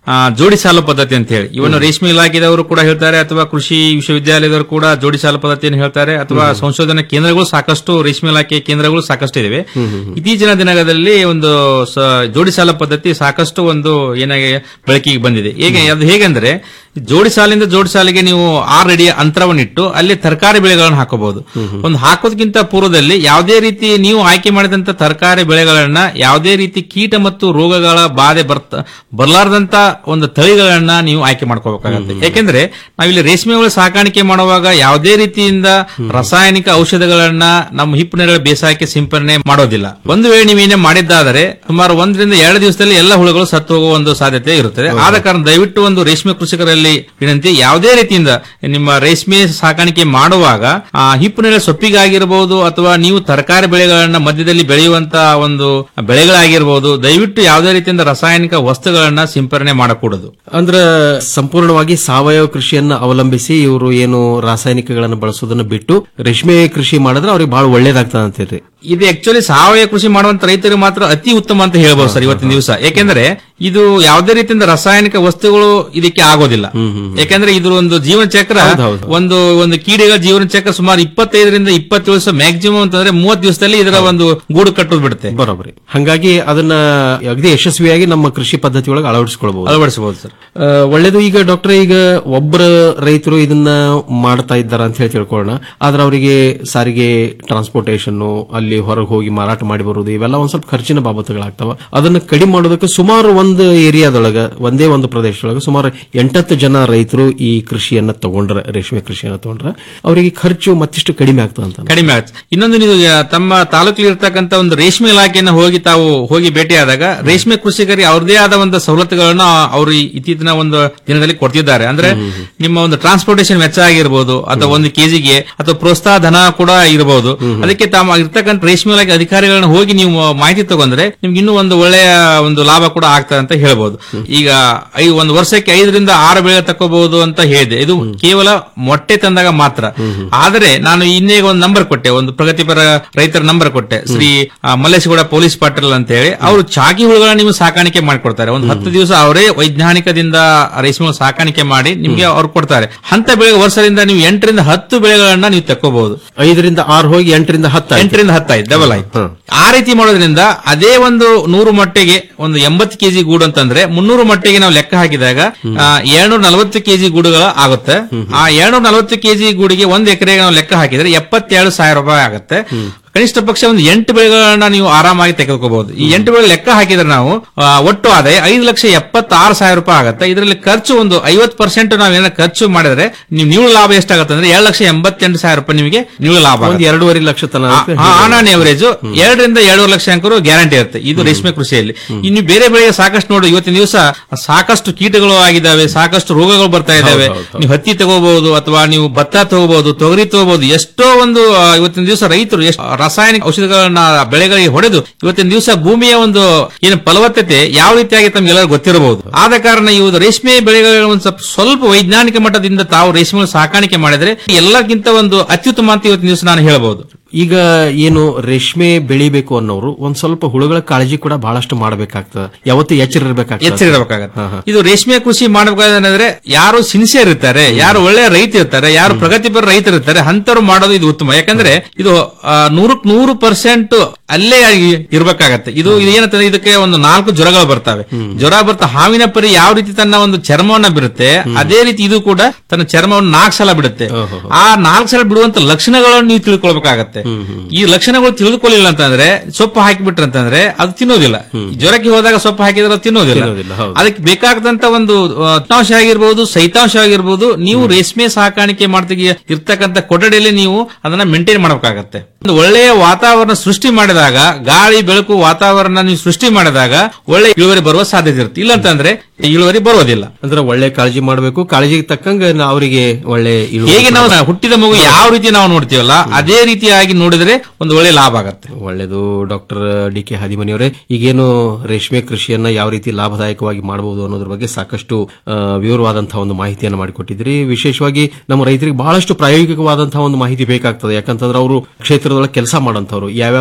ಆ, ಜೋಡಿ ಸಾಲು ಪದ್ಧತಿ ಅಂತ ಹೇಳಿ ಇವನು ರೇಷ್ಮೆ ಇಲಾಖೆದವರು ಕೂಡ ಹೇಳ್ತಾರೆ ಅಥವಾ ಕೃಷಿ ವಿಶ್ವವಿದ್ಯಾಲಯದವರು ಕೂಡ ಜೋಡಿ ಸಾಲು ಪದ್ಧತಿಯನ್ನು ಹೇಳ್ತಾರೆ ಅಥವಾ ಸಂಶೋಧನಾ ಕೇಂದ್ರಗಳು ಸಾಕಷ್ಟು ರೇಷ್ಮೆ ಇಲಾಖೆ ಕೇಂದ್ರಗಳು ಸಾಕಷ್ಟು ಇದಾವೆ ಇತ್ತೀಚಿನ ದಿನಗಳಲ್ಲಿ ಒಂದು ಸ- ಜೋಡಿ ಸಾಲ ಪದ್ಧತಿ ಸಾಕಷ್ಟು ಒಂದು ಏನಾಗಿ ಬೆಳಕಿಗೆ ಬಂದಿದೆ ಹೇಗೆ ಅದು ಹೇಗೆಂದ್ರೆ ಜೋಡಿ ಸಾಲಿಂದ ಜೋಡಿ ಸಾಲಿಗೆ ನೀವು ಆರು ಅಡಿಯ ಅಂತರವನ್ನಿಟ್ಟು ಅಲ್ಲಿ ತರಕಾರಿ ಬೆಳೆಗಳನ್ನು ಹಾಕಬಹುದು ಒಂದು ಹಾಕೋದಕ್ಕಿಂತ ಪೂರ್ವದಲ್ಲಿ ಯಾವುದೇ ರೀತಿ ನೀವು ಆಯ್ಕೆ ಮಾಡಿದಂತ ತರಕಾರಿ ಬೆಳೆಗಳನ್ನ ಯಾವುದೇ ರೀತಿ ಕೀಟ ಮತ್ತು ರೋಗಗಳ ಬಾಧೆ ಬರ್ತ ಬರಲಾರದಂತ ಒಂದು ತಳಿಗಳನ್ನ ನೀವು ಆಯ್ಕೆ ಮಾಡ್ಕೋಬೇಕಾಗತ್ತೆ ಯಾಕೆಂದ್ರೆ ನಾವಿಲ್ಲಿ ರೇಷ್ಮೆ ಹುಳ ಸಾಕಾಣಿಕೆ ಮಾಡುವಾಗ ಯಾವುದೇ ರೀತಿಯಿಂದ ರಾಸಾಯನಿಕ ಔಷಧಗಳನ್ನ ನಮ್ಮ ಹಿಪ್ಪುನೇರಳೆ ಬೇಸಾಯಕ್ಕೆ ಸಿಂಪರಣೆ ಮಾಡೋದಿಲ್ಲ ಒಂದು ವೇಳೆ ನೀವೇನೇ ಮಾಡಿದ್ದಾದರೆ ಸುಮಾರು ಒಂದರಿಂದ ಎರಡು ದಿವಸದಲ್ಲಿ ಎಲ್ಲ ಹುಳುಗಳು ಸತ್ತು ಹೋಗುವ ಒಂದು ಸಾಧ್ಯತೆ ಇರುತ್ತದೆ ಆದ ಕಾರಣ ದಯವಿಟ್ಟು ಒಂದು ರೇಷ್ಮೆ ಕೃಷಿಕರಲ್ಲಿ ವಿನಂತಿ ಯಾವುದೇ ರೀತಿಯಿಂದ ನಿಮ್ಮ ರೇಷ್ಮೆ ಸಾಕಾಣಿಕೆ ಮಾಡುವಾಗ ಆ ಹಿಪ್ಪುನೇರಳೆ ಸೊಪ್ಪಿಗಾಗಿರಬಹುದು ಅಥವಾ ನೀವು ತರಕಾರಿ ಬೆಳೆಗಳನ್ನ ಮಧ್ಯದಲ್ಲಿ ಬೆಳೆಯುವಂತ ಒಂದು ಬೆಳೆಗಳಾಗಿರಬಹುದು ದಯವಿಟ್ಟು ಯಾವುದೇ ರೀತಿಯಿಂದ ರಾಸಾಯನಿಕ ವಸ್ತುಗಳನ್ನ ಸಿಂಪರಣೆ ಮಾಡಕೂಡದು ಅಂದ್ರ ಸಂಪೂರ್ಣವಾಗಿ ಸಾವಯವ ಕೃಷಿಯನ್ನ ಅವಲಂಬಿಸಿ ಇವರು ಏನು ರಾಸಾಯನಿಕಗಳನ್ನು ಬಳಸೋದನ್ನ ಬಿಟ್ಟು ರೇಷ್ಮೆ ಕೃಷಿ ಮಾಡಿದ್ರೆ ಅವ್ರಿಗೆ ಬಹಳ ಒಳ್ಳೇದಾಗ್ತದ ಅಂತೀರಿ ಇದು ಆಕ್ಚುಲಿ ಸಾವಯವ ಕೃಷಿ ಮಾಡುವಂತ ರೈತರಿಗೆ ಮಾತ್ರ ಅತಿ ಉತ್ತಮ ಅಂತ ಹೇಳ್ಬೋದು ಸರ್ ಇವತ್ತಿನ ದಿವಸ ಯಾಕೆಂದ್ರೆ ಇದು ಯಾವುದೇ ರೀತಿಯಿಂದ ರಾಸಾಯನಿಕ ವಸ್ತುಗಳು ಇದಕ್ಕೆ ಆಗೋದಿಲ್ಲ ಯಾಕೆಂದ್ರೆ ಇದ್ರ ಒಂದು ಜೀವನ ಚಕ್ರ ಒಂದು ಒಂದು ಕೀಡೆಗಳ ಜೀವನ ಚಕ್ರ ಸುಮಾರು ಇಪ್ಪತ್ತೈದರಿಂದ ಇಪ್ಪತ್ತೇಳು ದಿವಸ ಮ್ಯಾಕ್ಸಿಮಮ್ ಅಂತಂದ್ರೆ ಮೂವತ್ತು ದಿವಸದಲ್ಲಿ ಇದರ ಒಂದು ಗೂಡು ಕಟ್ಟೋದು ಬಿಡುತ್ತೆ ಬರೋಬ್ಬರಿ ಹಂಗಾಗಿ ಅದನ್ನ ಅಗದಿ ಯಶಸ್ವಿಯಾಗಿ ನಮ್ಮ ಕೃಷಿ ಪದ್ಧತಿ ಒಳಗೆ ಅಳವಡಿಸಿಕೊಳ್ಬಹುದು ಅಳವಡಿಸಬಹುದು ಸರ್ ಆ, ಒಳ್ಳೇದು ಈಗ ಡಾಕ್ಟರ್ ಈಗ ಒಬ್ಬರ ರೈತರು ಇದನ್ನ ಮಾಡ್ತಾ ಇದ್ದಾರ ಅಂತ ಹೇಳಿ ತಿಳ್ಕೊಳ್ಳೋಣ ಆದ್ರೆ ಅವರಿಗೆ ಸಾರಿಗೆ ಟ್ರಾನ್ಸ್ಪೋರ್ಟೇಷನ್ ಅಲ್ಲಿ ಹೊರಗೆ ಹೋಗಿ ಮಾರಾಟ ಮಾಡಿ ಬರುವುದು ಇವೆಲ್ಲ ಒಂದ್ ಸ್ವಲ್ಪ ಖರ್ಚಿನ ಬಾಬತುಗಳಾಗ್ತಾವ ಅದನ್ನ ಕಡಿಮೆ ಮಾಡೋದಕ್ಕೆ ಸುಮಾರು ಒಂದು ಏರಿಯಾದೊಳಗ ಒಂದೇ ಒಂದು ಪ್ರದೇಶದೊಳಗೆ ಸುಮಾರು ಎಂಟತ್ತು ಜನ ರೈತರು ಈ ಕೃಷಿಯನ್ನ ತಗೊಂಡ್ರ ರೇಷ್ಮೆ ಕೃಷಿಯನ್ನ ತಗೊಂಡ್ರ ಅವರಿಗೆ ಖರ್ಚು ಮತ್ತಿಷ್ಟು ಕಡಿಮೆ ಆಗ್ತದೆ ಅಂತ ಕಡಿಮೆ ಆಗುತ್ತೆ ಇನ್ನೊಂದು ನೀವು ಆ, ತಮ್ಮ ತಾಲೂಕಲ್ಲಿ ಇರ್ತಕ್ಕಂಥ ಒಂದು ರೇಷ್ಮೆ ಇಲಾಖೆಯನ್ನ ಹೋಗಿ ತಾವು ಹೋಗಿ ಭೇಟಿಯಾದಾಗ ರೇಷ್ಮೆ ಕೃಷಿಕರಿಗೆ ಅವ್ರದೇ ಆದ ಒಂದು ಸವಲತ್ತುಗಳನ್ನ ಅವರು ಇತ್ತೀಚಿನ ಒಂದು ದಿನದಲ್ಲಿ ಕೊಡ್ತಿದ್ದಾರೆ ಅಂದ್ರೆ ನಿಮ್ಮ ಒಂದು ಟ್ರಾನ್ಸ್ಪೋರ್ಟೇಷನ್ ವೆಚ್ಚ ಆಗಿರ್ಬೋದು ಅಥವಾ ಒಂದು ಕೆಜಿಗೆ ಅಥವಾ ಪ್ರೋತ್ಸಾಹ ಧನ ಕೂಡ ಇರಬಹುದು ಅದಕ್ಕೆ ತಾವು ಇರ್ತಕ್ಕಂಥ ರೇಷ್ಮೆ ಇಲಾಖೆ ಅಧಿಕಾರಿಗಳನ್ನ ಹೋಗಿ ನೀವು ಮಾಹಿತಿ ತಗೊಂಡ್ರೆ ನಿಮ್ಗೆ ಇನ್ನೂ ಒಂದು ಒಳ್ಳೆಯ ಒಂದು ಲಾಭ ಕೂಡ ಆಗ್ತದೆ ಅಂತ ಹೇಳ್ಬೋದು ಈಗ ಐ ಒಂದು ವರ್ಷಕ್ಕೆ ಐದರಿಂದ ಆರು ಬೆಳೆ ತಕೋಬಹುದು ಅಂತ ಹೇಳಿದೆ ಇದು ಕೇವಲ ಮೊಟ್ಟೆ ತಂದಾಗ ಮಾತ್ರ ಆದರೆ ನಾನು ಇನ್ನೇ ಒಂದು ನಂಬರ್ ಕೊಟ್ಟೆ ಒಂದು ಪ್ರಗತಿಪರ ರೈತರ ನಂಬರ್ ಕೊಟ್ಟೆ ಶ್ರೀ ಆ, ಮಲ್ಲೇಶಗೌಡ ಪೊಲೀಸ್ ಪಾಟೀಲ್ ಅಂತ ಹೇಳಿ ಅವರು ಚಾಕಿ ಹುಳುಗಳನ್ನ ನೀವು ಸಾಕಾಣಿಕೆ ಮಾಡಿಕೊಡ್ತಾರೆ ಒಂದು ಹತ್ತು ದಿವಸ ಅವರೇ ವೈಜ್ಞಾನಿಕದಿಂದ ರೇಷ್ಮೆ ಹುಳು ಸಾಕಾಣಿಕೆ ಮಾಡಿ ನಿಮ್ಗೆ ಅವ್ರು ಕೊಡ್ತಾರೆ ಅಂತ ಬೆಳೆ ವರ್ಷದಿಂದ ನೀವು ಎಂಟರಿಂದ ಹತ್ತು ಬೆಳೆಗಳನ್ನ ನೀವು ತಕ್ಕೋಬಹುದು ಐದರಿಂದ ಆರು ಹೋಗಿ ಎಂಟರಿಂದ ಹತ್ತು ಎಂಟರಿಂದ ಹತ್ತಾಯ್ತು ಡಬಲ್ ಆಯ್ತು ಆ ರೀತಿ ಮಾಡೋದ್ರಿಂದ ಅದೇ ಒಂದು ನೂರು ಮೊಟ್ಟೆಗೆ ಒಂದು ಎಂಬತ್ತು ಕೆಜಿ ಗೂಡು ಅಂತಂದ್ರೆ ಮುನ್ನೂರು ಮೊಟ್ಟೆಗೆ ನಾವು ಲೆಕ್ಕ ಹಾಕಿದಾಗ ಏಳ್ನೂರ ನಲವತ್ತು ಕೆಜಿ ಗೂಡುಗಳು ಆಗುತ್ತೆ ಆ ಏಳ್ನೂರ ನಲವತ್ತು ಕೆಜಿ ಗೂಡಿಗೆ ಒಂದ್ ಎಕರೆಗೆ ನಾವು ಲೆಕ್ಕ ಹಾಕಿದ್ರೆ ಎಪ್ಪತ್ತೇಳು ಸಾವಿರ ರೂಪಾಯಿ ಆಗುತ್ತೆ ಕನಿಷ್ಠ ಪಕ್ಷ ಒಂದು ಎಂಟು ಬೆಳೆಗಳನ್ನ ನೀವು ಆರಾಮಾಗಿ ತೆಗೆದುಕೋಬಹುದು ಈ ಎಂಟು ಬೆಳೆ ಲೆಕ್ಕ ಹಾಕಿದ್ರೆ ನಾವು ಆ, ಒಟ್ಟು ಆದಾಯ ಐದು ಲಕ್ಷ ಎಪ್ಪತ್ತಾರು ಸಾವಿರ ರೂಪಾಯಿ ಆಗುತ್ತೆ ಇದರಲ್ಲಿ ಖರ್ಚು ಒಂದು ಐವತ್ತು ಪರ್ಸೆಂಟ್ ನಾವೇನ ಖರ್ಚು ಮಾಡಿದ್ರೆ ನೀವು ನಿವ್ವಳ ಲಾಭ ಎಷ್ಟಾಗುತ್ತೆ ಅಂದ್ರೆ ಏಳು ಲಕ್ಷ ಎಂಬತ್ತೆಂಟು ಸಾವಿರ ರೂಪಾಯಿ ನಿಮಗೆ ನಿವ್ವಳ ಲಾಭ ಒಂದು ಆಗುತ್ತೆ. ಎರಡೂವರೆ ಲಕ್ಷ ತನ ಅಂತ ಆ- ಆ- ಹೇಳ್ಬೋದು. ಆನ್ ಎವರೇಜ್ ಎರಡರಿಂದ ಎರಡೂವರೆ ಲಕ್ಷ ಅಂಕರು ಗ್ಯಾರಂಟಿ ಇರುತ್ತೆ ಇದು ರೇಷ್ಮೆ ಕೃಷಿಯಲ್ಲಿ ಇನ್ನು ಬೇರೆ ಬೆಳೆಗೆ ಸಾಕಷ್ಟು ನೋಡಿ ಇವತ್ತಿನ ದಿವಸ ಸಾಕಷ್ಟು ಕೀಟಗಳು ಆಗಿದ್ದಾವೆ ಸಾಕಷ್ಟು ರೋಗಗಳು ಬರ್ತಾ ಇದಾವೆ ನೀವು ಹತ್ತಿ ತಗೋಬಹುದು ಅಥವಾ ನೀವು ಭತ್ತ ತಗೋಬಹುದು ತೊಗರಿ ತಗೋಬಹುದು ಎಷ್ಟೋ ಒಂದು ಆ, ಇವತ್ತಿನ ದಿವಸ ರೈತರು ಎಷ್ಟು ರಾಸಾಯನಿಕ ಔಷಧಿಗಳನ್ನ ಬೆಳೆಗಳಿಗೆ ಹೊಡೆದು ಇವತ್ತಿನ ದಿವಸ ಭೂಮಿಯ ಒಂದು ಏನು ಫಲವತ್ತತೆ ಯಾವ ರೀತಿಯಾಗಿ ತಮ್ಗೆಲ್ಲರೂ ಗೊತ್ತಿರಬಹುದು ಆದ ಕಾರಣ ಇವು ರೇಷ್ಮೆ ಬೆಳೆಗಳ ಒಂದು ಸ್ವಲ್ಪ ಸ್ವಲ್ಪ ವೈಜ್ಞಾನಿಕ ಮಟ್ಟದಿಂದ ತಾವು ರೇಷ್ಮೆ ಸಾಕಾಣಿಕೆ ಮಾಡಿದ್ರೆ ಎಲ್ಲಕ್ಕಿಂತ ಒಂದು ಅತ್ಯುತ್ತಮ ಅಂತ ಇವತ್ತಿನ ದಿವಸ ನಾನು ಹೇಳಬಹುದು ಈಗ ಏನು ರೇಷ್ಮೆ ಬೆಳಿಬೇಕು ಅನ್ನೋರು ಒಂದ್ ಸ್ವಲ್ಪ ಹುಳುಗಳ ಕಾಳಜಿ ಕೂಡ ಬಹಳಷ್ಟು ಮಾಡಬೇಕಾಗ್ತದೆ ಯಾವತ್ತು ಎಚ್ಚರ ಇರಬೇಕಾಗ್ತದೆ ಎಚ್ಚರ ಇರಬೇಕಾಗತ್ತೆ ಇದು ರೇಷ್ಮೆ ಕೃಷಿ ಮಾಡಬೇಕಾದ್ರೆ ಯಾರು ಸಿನ್ಸಿಯರ್ ಇರ್ತಾರೆ ಯಾರು ಒಳ್ಳೆಯ ರೈತ ಇರ್ತಾರೆ ಯಾರು ಪ್ರಗತಿಪರ ರೈತರು ಇರ್ತಾರೆ ಅಂತವ್ರು ಮಾಡೋದು ಇದು ಉತ್ತಮ ಯಾಕಂದ್ರೆ ಇದು ಆ, ನೂರಕ್ ನೂರು ಪರ್ಸೆಂಟ್ ಅಲ್ಲೇ ಆಗಿ ಇರ್ಬೇಕಾಗತ್ತೆ ಇದು ಏನಂತಂದ್ರೆ ಇದಕ್ಕೆ ಒಂದು ನಾಲ್ಕು ಜ್ವರಗಳು ಬರ್ತವೆ ಜ್ವರ ಬರ್ತಾ ಹಾವಿನ ಪರಿ ಯಾವ ರೀತಿ ತನ್ನ ಒಂದು ಚರ್ಮವನ್ನ ಬಿಡುತ್ತೆ ಅದೇ ರೀತಿ ಇದು ಕೂಡ ತನ್ನ ಚರ್ಮವನ್ನು ನಾಲ್ಕು ಸಲ ಬಿಡುತ್ತೆ ಆ ನಾಲ್ಕು ಸಲ ಬಿಡುವಂತ ಲಕ್ಷಣಗಳನ್ನು ನೀವು ತಿಳ್ಕೊಳ್ಬೇಕಾಗತ್ತೆ ಈ ಲಕ್ಷಣಗಳು ತಿಳಿದುಕೊಳ್ಳಿಲ್ಲ ಅಂತಂದ್ರೆ ಸೊಪ್ಪು ಹಾಕಿಬಿಟ್ರೆ ಅಂತಂದ್ರೆ ಅದು ತಿನ್ನೋದಿಲ್ಲ ಜ್ವರಕ್ಕೆ ಹೋದಾಗ ಸೊಪ್ಪು ಹಾಕಿದ್ರೆ ಅದು ತಿನ್ನೋದಿಲ್ಲ ಅದಕ್ಕೆ ಬೇಕಾದಂತ ಒಂದು ಆ, ಉಷ್ಣಾಂಶ ಆಗಿರ್ಬೋದು ಸೈತಾಂಶ ಆಗಿರ್ಬೋದು ನೀವು ರೇಷ್ಮೆ ಸಾಕಾಣಿಕೆ ಮಾಡ್ತೀವಿ ಇರ್ತಕ್ಕಂಥ ಕೊಠಡಿಯಲ್ಲಿ ನೀವು ಅದನ್ನ ಮೇಂಟೈನ್ ಮಾಡಬೇಕಾಗತ್ತೆ ಒಂದು ಒಳ್ಳೆಯ ವಾತಾವರಣ ಸೃಷ್ಟಿ ಮಾಡಿದಾಗ ಗಾಳಿ ಬೆಳಕು ವಾತಾವರಣ ನೀವು ಸೃಷ್ಟಿ ಮಾಡಿದಾಗ ಒಳ್ಳೆ ಇಳುವರಿ ಬರುವ ಸಾಧ್ಯತೆ ಇರುತ್ತೆ ಇಲ್ಲ ಅಂತಂದ್ರೆ ಇಳುವರಿ ಬರೋದಿಲ್ಲ ಅಂದ್ರೆ ಒಳ್ಳೆ ಕಾಳಜಿ ಮಾಡಬೇಕು ಕಾಳಜಿಗೆ ತಕ್ಕಂಗ ನಾ- ಅವರಿಗೆ ಒಳ್ಳೆ ಇಳುವರಿ ಹೇಗೆ ನಾವು ಹುಟ್ಟಿದ ಮಗು ಯಾವ ರೀತಿ ನಾವು ನೋಡ್ತೀವಲ್ಲ ಅದೇ ರೀತಿಯಾಗಿ ನೋಡಿದ್ರೆ ಒಂದು ಒಳ್ಳೆ ಲಾಭ ಆಗತ್ತೆ ಒಳ್ಳೆಯದು ಡಾಕ್ಟರ್ ಡಿ ಕೆ ಹದಿಮನಿಯವರೇ ಈಗೇನು ರೇಷ್ಮೆ ಕೃಷಿಯನ್ನ ಯಾವ ರೀತಿ ಲಾಭದಾಯಕವಾಗಿ ಮಾಡಬಹುದು ಅನ್ನೋದ್ರ ಬಗ್ಗೆ ಸಾಕಷ್ಟು ಆ, ವಿವರವಾದಂತಹ ಒಂದು ಮಾಹಿತಿಯನ್ನು ಮಾಡಿಕೊಟ್ಟಿದ್ರಿ ವಿಶೇಷವಾಗಿ ನಮ್ಮ ರೈತರಿಗೆ ಬಹಳಷ್ಟು ಪ್ರಾಯೋಗಿಕವಾದಂತಹ ಒಂದು ಮಾಹಿತಿ ಬೇಕಾಗ್ತದೆ ಯಾಕಂತಂದ್ರೆ ಅವರು ಕ್ಷೇತ್ರದೊಳಗೆ ಕೆಲಸ ಮಾಡೋಂಥವ್ರು ಯಾವ್ಯಾವ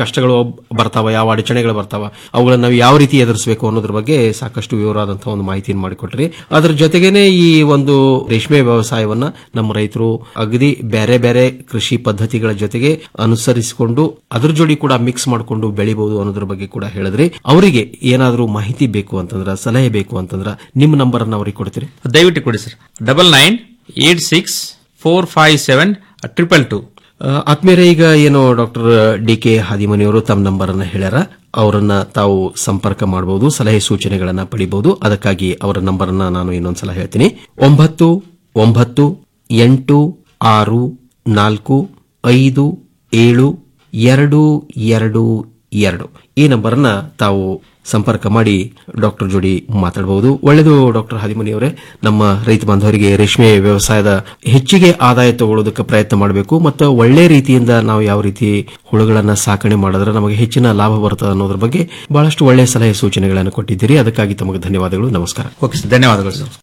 ಕಷ್ಟಗಳು ಬರ್ತಾವ ಯಾವ ಅಡಚಣೆಗಳು ಬರ್ತಾವ ಅವುಗಳನ್ನ ನಾವು ಯಾವ ರೀತಿ ಎದುರಿಸಬೇಕು ಅನ್ನೋದ್ರ ಬಗ್ಗೆ ಸಾಕಷ್ಟು ವಿವರವಾದಂತಹ ಒಂದು ಮಾಹಿತಿಯನ್ನು ಮಾಡಿಕೊಟ್ರಿ ಅದ್ರ ಜೊತೆಗೇನೆ ಈ ಒಂದು ರೇಷ್ಮೆ ವ್ಯವಸಾಯವನ್ನ ನಮ್ಮ ರೈತರು ಅಗದಿ ಬೇರೆ ಬೇರೆ ಕೃಷಿ ಪದ್ಧತಿಗಳ ಜೊತೆಗೆ ಅನುಸರಿಸಿಕೊಂಡು ಅದ್ರ ಜೋಡಿ ಕೂಡ ಮಿಕ್ಸ್ ಮಾಡಿಕೊಂಡು ಬೆಳಿಬಹುದು ಅನ್ನೋದ್ರ ಬಗ್ಗೆ ಕೂಡ ಹೇಳಿದ್ರಿ ಅವರಿಗೆ ಏನಾದರೂ ಮಾಹಿತಿ ಬೇಕು ಅಂತಂದ್ರ ಸಲಹೆ ಬೇಕು ಅಂತಂದ್ರ ನಿಮ್ಮ ನಂಬರ್ ಅನ್ನ ಅವ್ರಿಗೆ ಕೊಡ್ತೀರಿ ದಯವಿಟ್ಟು ಕೊಡಿ sir double nine eight six four five seven triple two ಆತ್ಮೀಯರೇ ಈಗ ಏನು ಡಾಕ್ಟರ್ ಡಿ ಕೆ ಹಾದಿಮನಿಯವರು ತಮ್ಮ ನಂಬರ್ ಅನ್ನ ಹೇಳ್ಯಾರ ಅವರನ್ನ ತಾವು ಸಂಪರ್ಕ ಮಾಡಬಹುದು ಸಲಹೆ ಸೂಚನೆಗಳನ್ನ ಪಡಿಬಹುದು ಅದಕ್ಕಾಗಿ ಅವರ ನಂಬರ್ ಅನ್ನ ನಾನು ಇನ್ನೊಂದ್ಸಲ ಹೇಳ್ತೀನಿ ಒಂಬತ್ತು ಒಂಬತ್ತು ಎಂಟು ಆರು ನಾಲ್ಕು ಐದು ಏಳು ಎರಡು ಎರಡು ಎರಡು ಈ ನಂಬರನ್ನ ತಾವು ಸಂಪರ್ಕ ಮಾಡಿ ಡಾಕ್ಟರ್ ಜೋಡಿ ಮಾತಾಡಬಹುದು ಒಳ್ಳೆಯದು ಡಾಕ್ಟರ್ ಹಾದಿಮನಿ ಅವರೇ ನಮ್ಮ ರೈತ ಬಾಂಧವರಿಗೆ ರೇಷ್ಮೆ ವ್ಯವಸಾಯದ ಹೆಚ್ಚಿಗೆ ಆದಾಯ ತಗೊಳ್ಳೋದಕ್ಕೆ ಪ್ರಯತ್ನ ಮಾಡಬೇಕು ಮತ್ತು ಒಳ್ಳೆ ರೀತಿಯಿಂದ ನಾವು ಯಾವ ರೀತಿ ಹುಳುಗಳನ್ನ ಸಾಕಣೆ ಮಾಡಿದ್ರೆ ನಮಗೆ ಹೆಚ್ಚಿನ ಲಾಭ ಬರ್ತದೆ ಅನ್ನೋದ್ರ ಬಗ್ಗೆ ಬಹಳಷ್ಟು ಒಳ್ಳೆಯ ಸಲಹೆ ಸೂಚನೆಗಳನ್ನು ಕೊಟ್ಟಿದ್ದೀರಿ ಅದಕ್ಕಾಗಿ ತಮಗೆ ಧನ್ಯವಾದಗಳು ನಮಸ್ಕಾರ ಓಕೆ ಸರ್ ಧನ್ಯವಾದಗಳು ಸರ್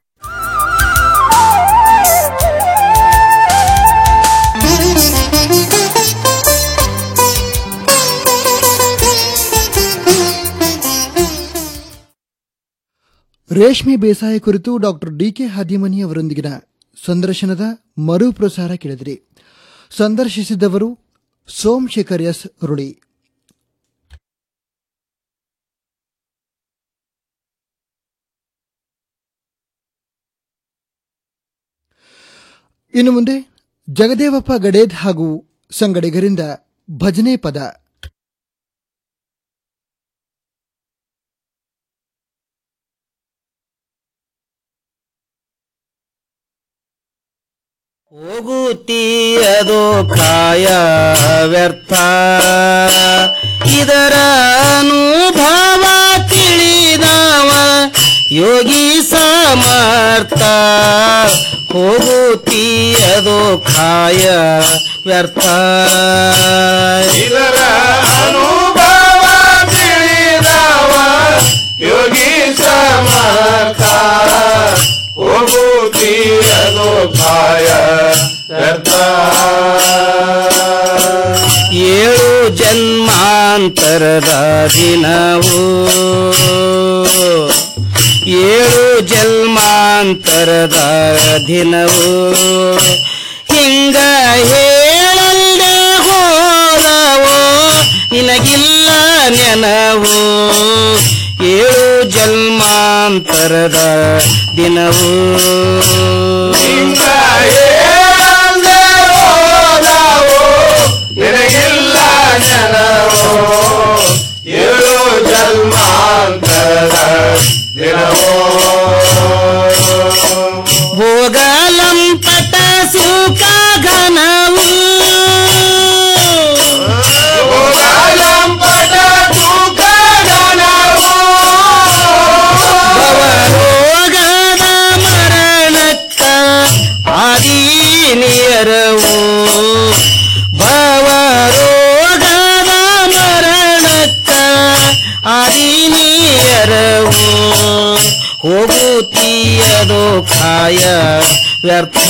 ರೇಷ್ಮೆ ಬೇಸಾಯ ಕುರಿತು ಡಾಕ್ಟರ್ ಡಿಕೆ ಹಾದಿಮನಿ ಅವರೊಂದಿಗಿನ ಸಂದರ್ಶನದ ಮರುಪ್ರಸಾರ ಕೇಳಿದ್ರಿ ಸಂದರ್ಶಿಸಿದವರು ಸೋಮಶೇಖರ್ ಎಸ್ ರುಡಿ ಇನ್ನು ಮುಂದೆ ಜಗದೇವಪ್ಪ ಗಡೇದ್ ಹಾಗೂ ಸಂಗಡಿಗರಿಂದ ಭಜನೆ ಪದ ಹೋಗುತ್ತೀಯದು ಕಾಯ ವ್ಯರ್ಥ ಇದರ ಅನುಭವ ತಿಳಿದವ ಯೋಗಿ ಸಮರ್ಥ ಹೋಗುತ್ತೀಯದು ಕಾಯ ವ್ಯರ್ಥ ಇದರ ಅನುಭವ ತಿಳಿದವ ಯೋಗಿ ಸಮರ್ಥ ಹೋಗುತ್ತೀಯದು ಕಾಯ ವ್ಯರ್ಥ ಏಳು ಜನ್ಮಾಂತರದ ದಿನವು ಏಳು ಜನ್ಮಾಂತರದ ದಿನವು ಹಿಂಗ ಹೇಳಲ್ದೆ ಹೋದವೋ ನಿನಗಿಲ್ಲ ನೆನವು ಏಳು ಜನ್ಮಾಂತರದ ದಿನವು ಹಿಂಗ ಹೇಳಲ್ದೆ ಹೋದವು ನಿನಗಿಲ್ಲ ಜನವು ಏಳು ಜನ್ಮಾಂತರದ ದಿನವೋ ಭೋಗಲಂಪಟ ಸುಖ ಘನವು ಭೋಗಲಂಪಟ ಸುಖ ಘನವು ಭವರೋಗದ ಮರಣಕ್ಕ ಆದೀನಿಯರವು ಭವರೋಗದ ಮರಣಕ್ಕ ಆದೀನಿಯರವು ಹೋಗುತ್ತೀಯದು ಕಾಯ ವ್ಯರ್ಥ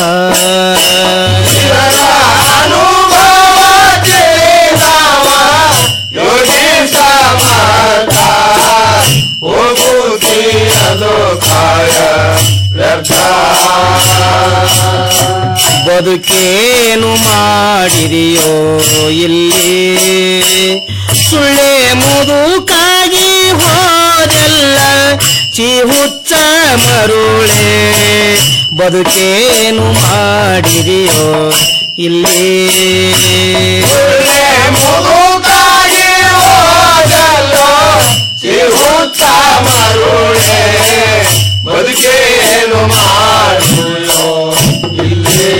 ಅನುಭವ ತಿಳಿದವ ಯೋಗಿ ಸಮರ್ಥ ಹೋಗುತ್ತೀಯದು ಕಾಯ ವ್ಯರ್ಥ ಬದುಕೇನು ಮಾಡಿದೆಯೋ ಇಲ್ಲಿ ಸುಳ್ಳೆ ಮುದುಕಾಗಿ ಹೋದೆಲ್ಲ ಚಿಹುಚ್ಚ ಮರುಳೆ ಬದುಕೇನು ಮಾಡಿದೆಯೋ ಇಲ್ಲಿ ಒಳ್ಳೆ ಮುದುಕಾಗಿ ಹೋದಲ್ಲೋ ಸಿಹುತ್ತ ಮರುಳೆ ಬದುಕೇನು ಮಾಡುಯೋ ಇಲ್ಲೇ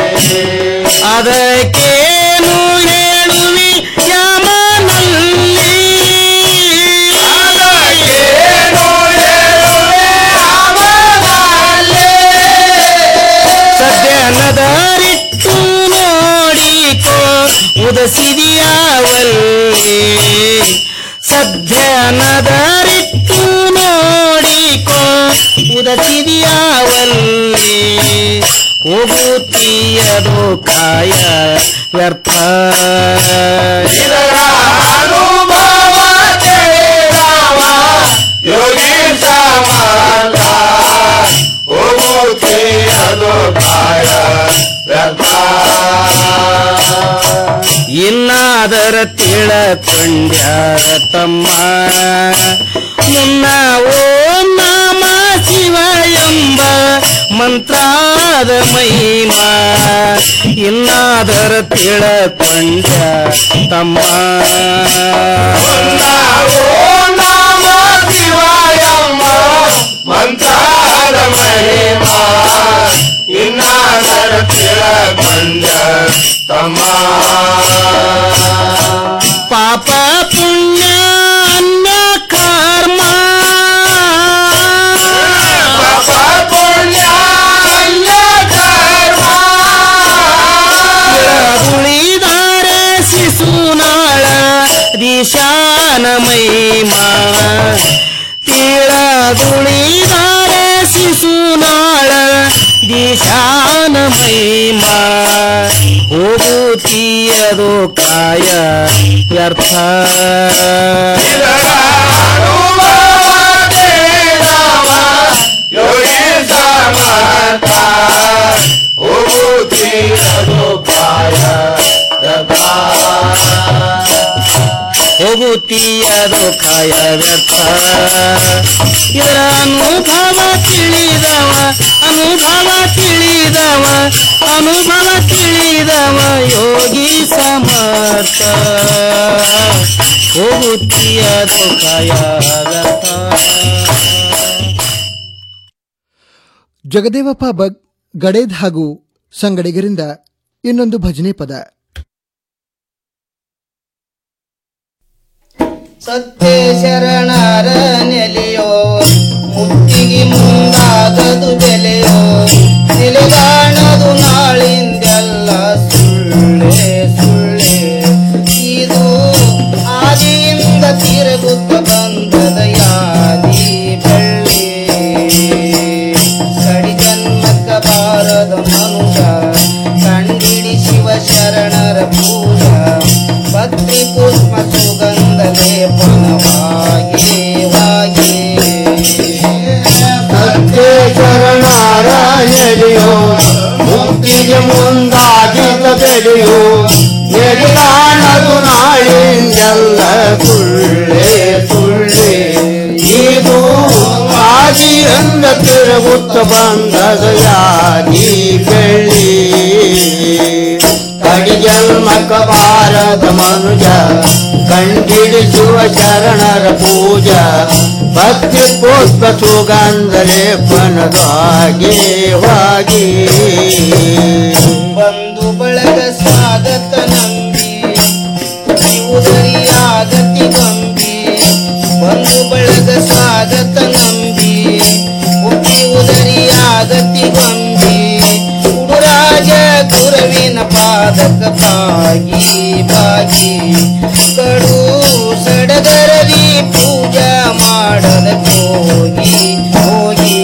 ಅದಕ್ಕೇನು ಹೇಳುವಿ ಯಮನಲ್ಲಿ ಅದಕ್ಕೇನು ಹೇಳುವೆ ಅವನಲ್ಲಿ ಸದ್ಯನದರಿಟ್ಟು ನೋಡಿಕೋ ಉದಸಿದಿಯಾವಲ್ಲಿ ಸದ್ಯನದರಿಟ್ಟು ನೋಡಿಕೋ ಉದಸಿದಿಯಾವಲ್ಲಿ ಹೋಗುತ್ತೀಯದು ಕಾಯ ವ್ಯರ್ಥ ಇದರ ಅನುಭವ ಇನ್ನಾದರ ತಿಳಕೊಂಡ್ಯಾರ ತಮ್ಮ ಮುನ್ನ ಓಂ ನಾಮ ಶಿವ ಎಂಬ ಮಂತ್ರಾದ ಮಹಿಮಾ ಇನ್ನಾದರ ತಿಳಕೊಂಡ ತಮ್ಮ ನಾಮ ಶಿವಾಯಮ್ಮ ಮಂತ್ರಾದ ಮಹಿಮಾ ಇನ್ನಾದರ ತಿಳಕೊಂಡ ತಮ್ಮ ಪಾಪ ಪುಣ್ಯ ಅನ್ಯ ಕರ್ಮ ಪಾಪ ಪುಣ್ಯ ಅನ್ಯ ಕರ್ಮ ಉಳಿದಾರೆ ಶಿಶುನಾಳ ದಿಶಾನ ಮಹಿಮಾ ತಿಳದುಳಿದಾರೆ ಶಿಶುನಾಳ ದಿಶಾನ ಮಹಿಮಾ ಹೋಗುತ್ತೀಯದು ಕಾಯ ವ್ಯರ್ಥ ಯೋಗಿ ಸಮರ್ಥ ಹೋಗುತ್ತೀರದು ಕಾಯ ಹೋಗುತ್ತೀಯದು ಕಾಯ ವ್ಯರ್ಥ ಇದರ ಅನುಭವ ತಿಳಿದವ ಅನುಭವ ತಿಳಿದವ ಅನುಭವ ತಿಳಿದವ ಯೋಗಿ ಸಮರ್ಥ ಹೋಗುತ್ತೀಯದು ಕಾಯ ವ್ಯರ್ಥ ಜಗದೇವಪ್ಪ ಬಗ್ ಗಡೇದ್ ಹಾಗೂ ಸಂಗಡಿಗರಿಂದ ಇನ್ನೊಂದು ಭಜನೆ ಪದ ಸತ್ಯ ಶರಣರ ನೆಲೆಯೋ ಮುತ್ತಿಗೆ ಮುಂದಾಗದು ಬೆಲೆಯೋ ನೆಲೆಗಾಣದು ನಾಳಿಂದೆಲ್ಲ ಸುಳ್ಳೆ ಸುಳ್ಳೆ ಇದು ಆದಿಯಿಂದ ತಿರುಗುತ್ತ ಬಂದದ ಯಾದಿ ಬೆಳ್ಳಿ ಕಡಿ ಜನ್ಮಕ್ಕ ಬಾರದ ಮನುಷ್ಯ ಕಂಡಿಡಿ ಶಿವ ಶರಣರ ಪೂಜಾ ಭಕ್ತಿ ಪುಷ್ಪ ಸುಗಂಧ ಲೇಪನವಾಗಿ ವಾಗಿ ಸತ್ಯ ಶರಣರ ನೆಲೆಯೋ ಮುಕ್ತಿಗೆ ಮುಂದಾಗಿದ್ದ ಬೆಲೆಯೋ ನೆಲೆಗಾಣದು ನಾಳಿಂದೆಲ್ಲ ಸುಳ್ಳೆ ಸುಳ್ಳೆ ಇದು ಆದಿಯಿಂದ ತಿರುಗುತ್ತ ಬಂದದ ಯಾದಿ ಬೆಳ್ಳಿ ಕಡಿ ಜನ್ಮಕ ಬಾರದ ಮನುಜ ಕಂಡಿಡಿಸುವ ಶರಣರ ಪೂಜಾ ಭಕ್ತಿ ಪುಷ್ಪ ಸುಗಂಧ ಲೇಪನದಾಗಿ ವಾಗಿ ಬಂಧು ಬಳಗ ಸ್ವಾಗತ ನಂಬಿ ಉದರಿಯಾಗತಿ ಗಂಬಿ ಬಂಧು ಬಳಗ ಸ್ವಾಗತ ನಂಬಿ ಉಕ್ಕಿ ಉದರಿಯಾಗತಿ ಗಂಬಿ ಉಡುರಾಜ ಗುರುವಿನ ಪಾದಕ ಬಾಗಿ ಬಾಗಿ ಕಡು ಸಡಗರದಿ ಪೂಜಾ ಮಾಡದ ಹೋಗಿ ಹೋಗಿ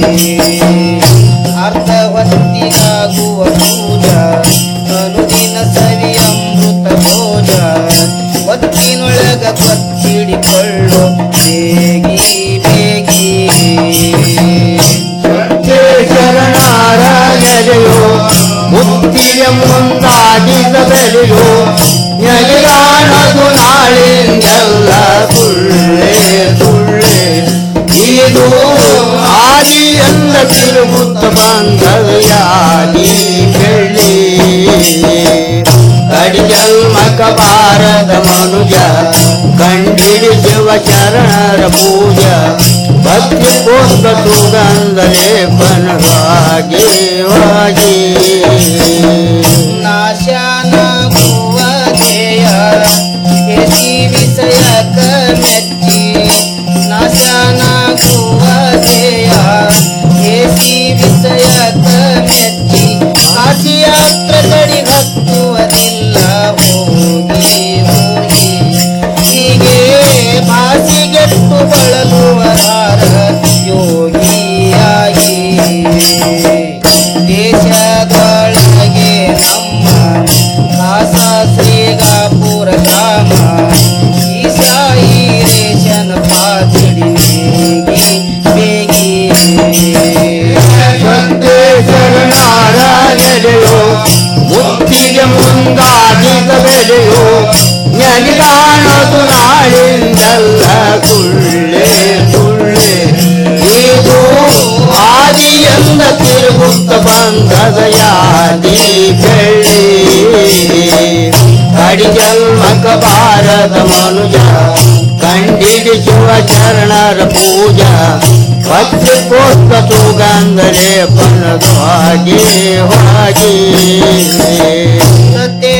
ಅರ್ಧ ಹೊತ್ತಿಗಾಗುವ ಪೂಜಾ ಅನುದಿನ ಸವಿ ಅಮೃತ ಭೋಜ ಹೊತ್ತಿನೊಳಗ ಕೊಚ್ಚಿಡಿಕೊಳ್ಳು ಬೇಗಿ ಬೇಗಿ ಸತ್ಯ ಶರಣರ ನೆಲೆಯೋ ಮುಕ್ತಿಗೆ ಮುಂದಾಗಿದ್ದ ಬೆಲೆಯೋ ನೆಲೆಗಾಣದು ನಾಳಿಂದೆಲ್ಲ ಸುಳ್ಳೆ ಸುಳ್ಳೆ ಇದು ಆದಿಯಿಂದ ತಿರುಗುತ್ತ ಬಂದದ ಯಾದಿ ಬೆಳ್ಳಿ ಕಡಿ ಜನ್ಮಕ ಬಾರದ ಮನುಜ ಕಂಡಿಡಿಸುವ ಶರಣರ ಪೂಜಾ ಭಕ್ತಿ ಪುಷ್ಪ ಸುಗಂಧ ಲೇಪನವಾಗಿ ವಾಗಿ ನಾಶಾನಾಗುವ ಧ್ಯೇಯ ಹೇಸಿ ವಿಷಯಕ ಮೆಚ್ಚಿ ನಾಶಾನಾಗುವ ಧ್ಯೇಯ ಹೇಸಿ ವಿಷಯಕ ಮೆಚ್ಚಿ ಆಸಿಯಾತ್ರ ಕಡಿ ಹತ್ತುವುದಿಲ್ಲ ಹೋಗಿ ಹೋಗಿ ಹೀಗೆ ಭಾಸಿಗೆಟ್ಟು ಬಳಲುವರಾರ ಯೋಗಿಯಾಗಿ ದೇಶದೊಳಗೆ ನಮ್ಮ ಖಾಸ ಶ್ರೀಗಾಪುರ ಗ್ರಾಮ ಈಶಾಯಿ ರೇಷನ್ ಪಾತಿಡಿ ಬೇಗಿ ಸತ್ಯ ಶರಣರ ನೆಲೆಯೋ ಮುಕ್ತಿಗೆ ಮುಂದಾಗಿದ್ದ ಬೆಲೆಯೋ ನನಗೆ ಕಾಣೋದು ನಾಳಿಂದಲ್ಲ ಸುಳ್ಳೆ ಸುಳ್ಳೆ ಇದು ಆದಿಯಿಂದ ತಿರುಗುತ್ತ ಬಂದದ ಯಾದಿ ಬೆಳ್ಳಿ ಕಡಿ ಜನ್ಮಕ ಬಾರದ ಮನುಜ ಕಂಡಿಡಿಸುವ ಚರಣರ ಪೂಜಾ ಭಕ್ತಿ ಕೋಷ್ಟ ಸುಗಂಧರೆ ಪನದು ಹಾಗೆ ಹಾಗೆ ಸತ್ಯ